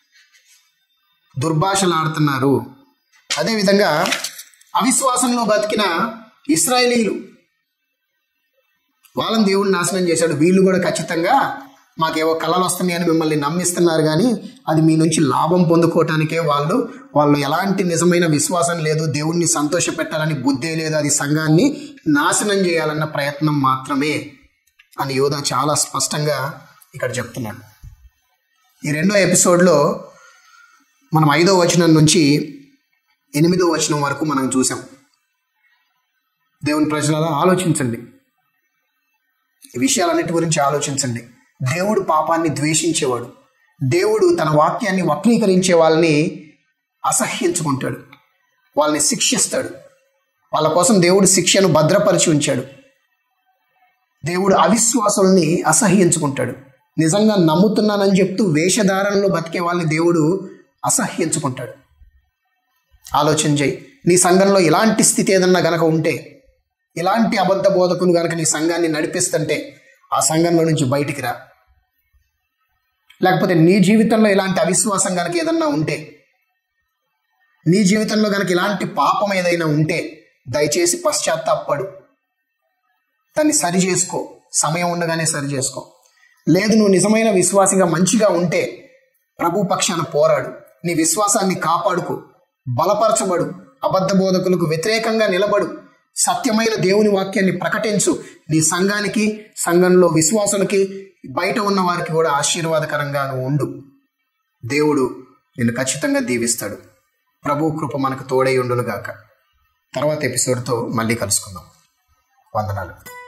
దుర్భాషలాడుతున్నారు అదేవిధంగా అవిశ్వాసంలో బతికిన ఇస్రాయేలీలు వాళ్ళని దేవుడు నాశనం చేశాడు వీళ్ళు కూడా ఖచ్చితంగా మాకేవో కళలు వస్తున్నాయని మిమ్మల్ని నమ్మిస్తున్నారు కానీ అది మీ నుంచి లాభం పొందుకోవటానికే వాళ్ళు వాళ్ళు ఎలాంటి నిజమైన విశ్వాసం లేదు దేవుణ్ణి సంతోష పెట్టాలని బుద్ధే లేదు అది సంఘాన్ని నాశనం చేయాలన్న ప్రయత్నం మాత్రమే అని యోధ చాలా స్పష్టంగా ఇక్కడ చెప్తున్నాడు ఈ రెండో ఎపిసోడ్లో మనం ఐదో వచనం నుంచి ఎనిమిదో వచనం వరకు మనం చూసాం దేవుని ప్రజల ఆలోచించండి ఈ విషయాలన్నిటి గురించి ఆలోచించండి దేవుడు పాపాన్ని ద్వేషించేవాడు దేవుడు తన వాక్యాన్ని వక్రీకరించే వాళ్ళని అసహ్యించుకుంటాడు వాళ్ళని శిక్షిస్తాడు వాళ్ళ కోసం దేవుడు శిక్షను భద్రపరిచి ఉంచాడు దేవుడు అవిశ్వాసుల్ని అసహ్యించుకుంటాడు నిజంగా నమ్ముతున్నానని చెప్తూ వేషధారణలో బతికే వాళ్ళని దేవుడు అసహ్యించుకుంటాడు ఆలోచన చేయి నీ సంఘంలో ఇలాంటి స్థితి ఏదన్నా గనక ఉంటే ఇలాంటి అబద్ధ బోధకులు గనక నీ సంఘాన్ని నడిపిస్తుంటే ఆ సంఘంలో నుంచి బయటికి రా లేకపోతే నీ జీవితంలో ఇలాంటి అవిశ్వాసం గనక ఏదన్నా ఉంటే నీ జీవితంలో గనక ఇలాంటి పాపం ఏదైనా ఉంటే దయచేసి పశ్చాత్తాపడు దాన్ని సరి చేసుకో సమయం ఉండగానే సరి చేసుకో లేదు నువ్వు నిజమైన విశ్వాసిగా మంచిగా ఉంటే ప్రభు పక్షాన పోరాడు నీ విశ్వాసాన్ని కాపాడుకో బలపరచబడు అబద్ధ బోధకులకు వ్యతిరేకంగా నిలబడు సత్యమైన దేవుని వాక్యాన్ని ప్రకటించు నీ సంఘానికి సంఘంలో విశ్వాసులకి బయట ఉన్న వారికి కూడా ఆశీర్వాదకరంగా నువ్వు ఉండు దేవుడు నిన్ను ఖచ్చితంగా దీవిస్తాడు ప్రభు కృప మనకు తోడై ఉండునుగాక తర్వాత ఎపిసోడ్తో మళ్ళీ కలుసుకుందాం వందనాలు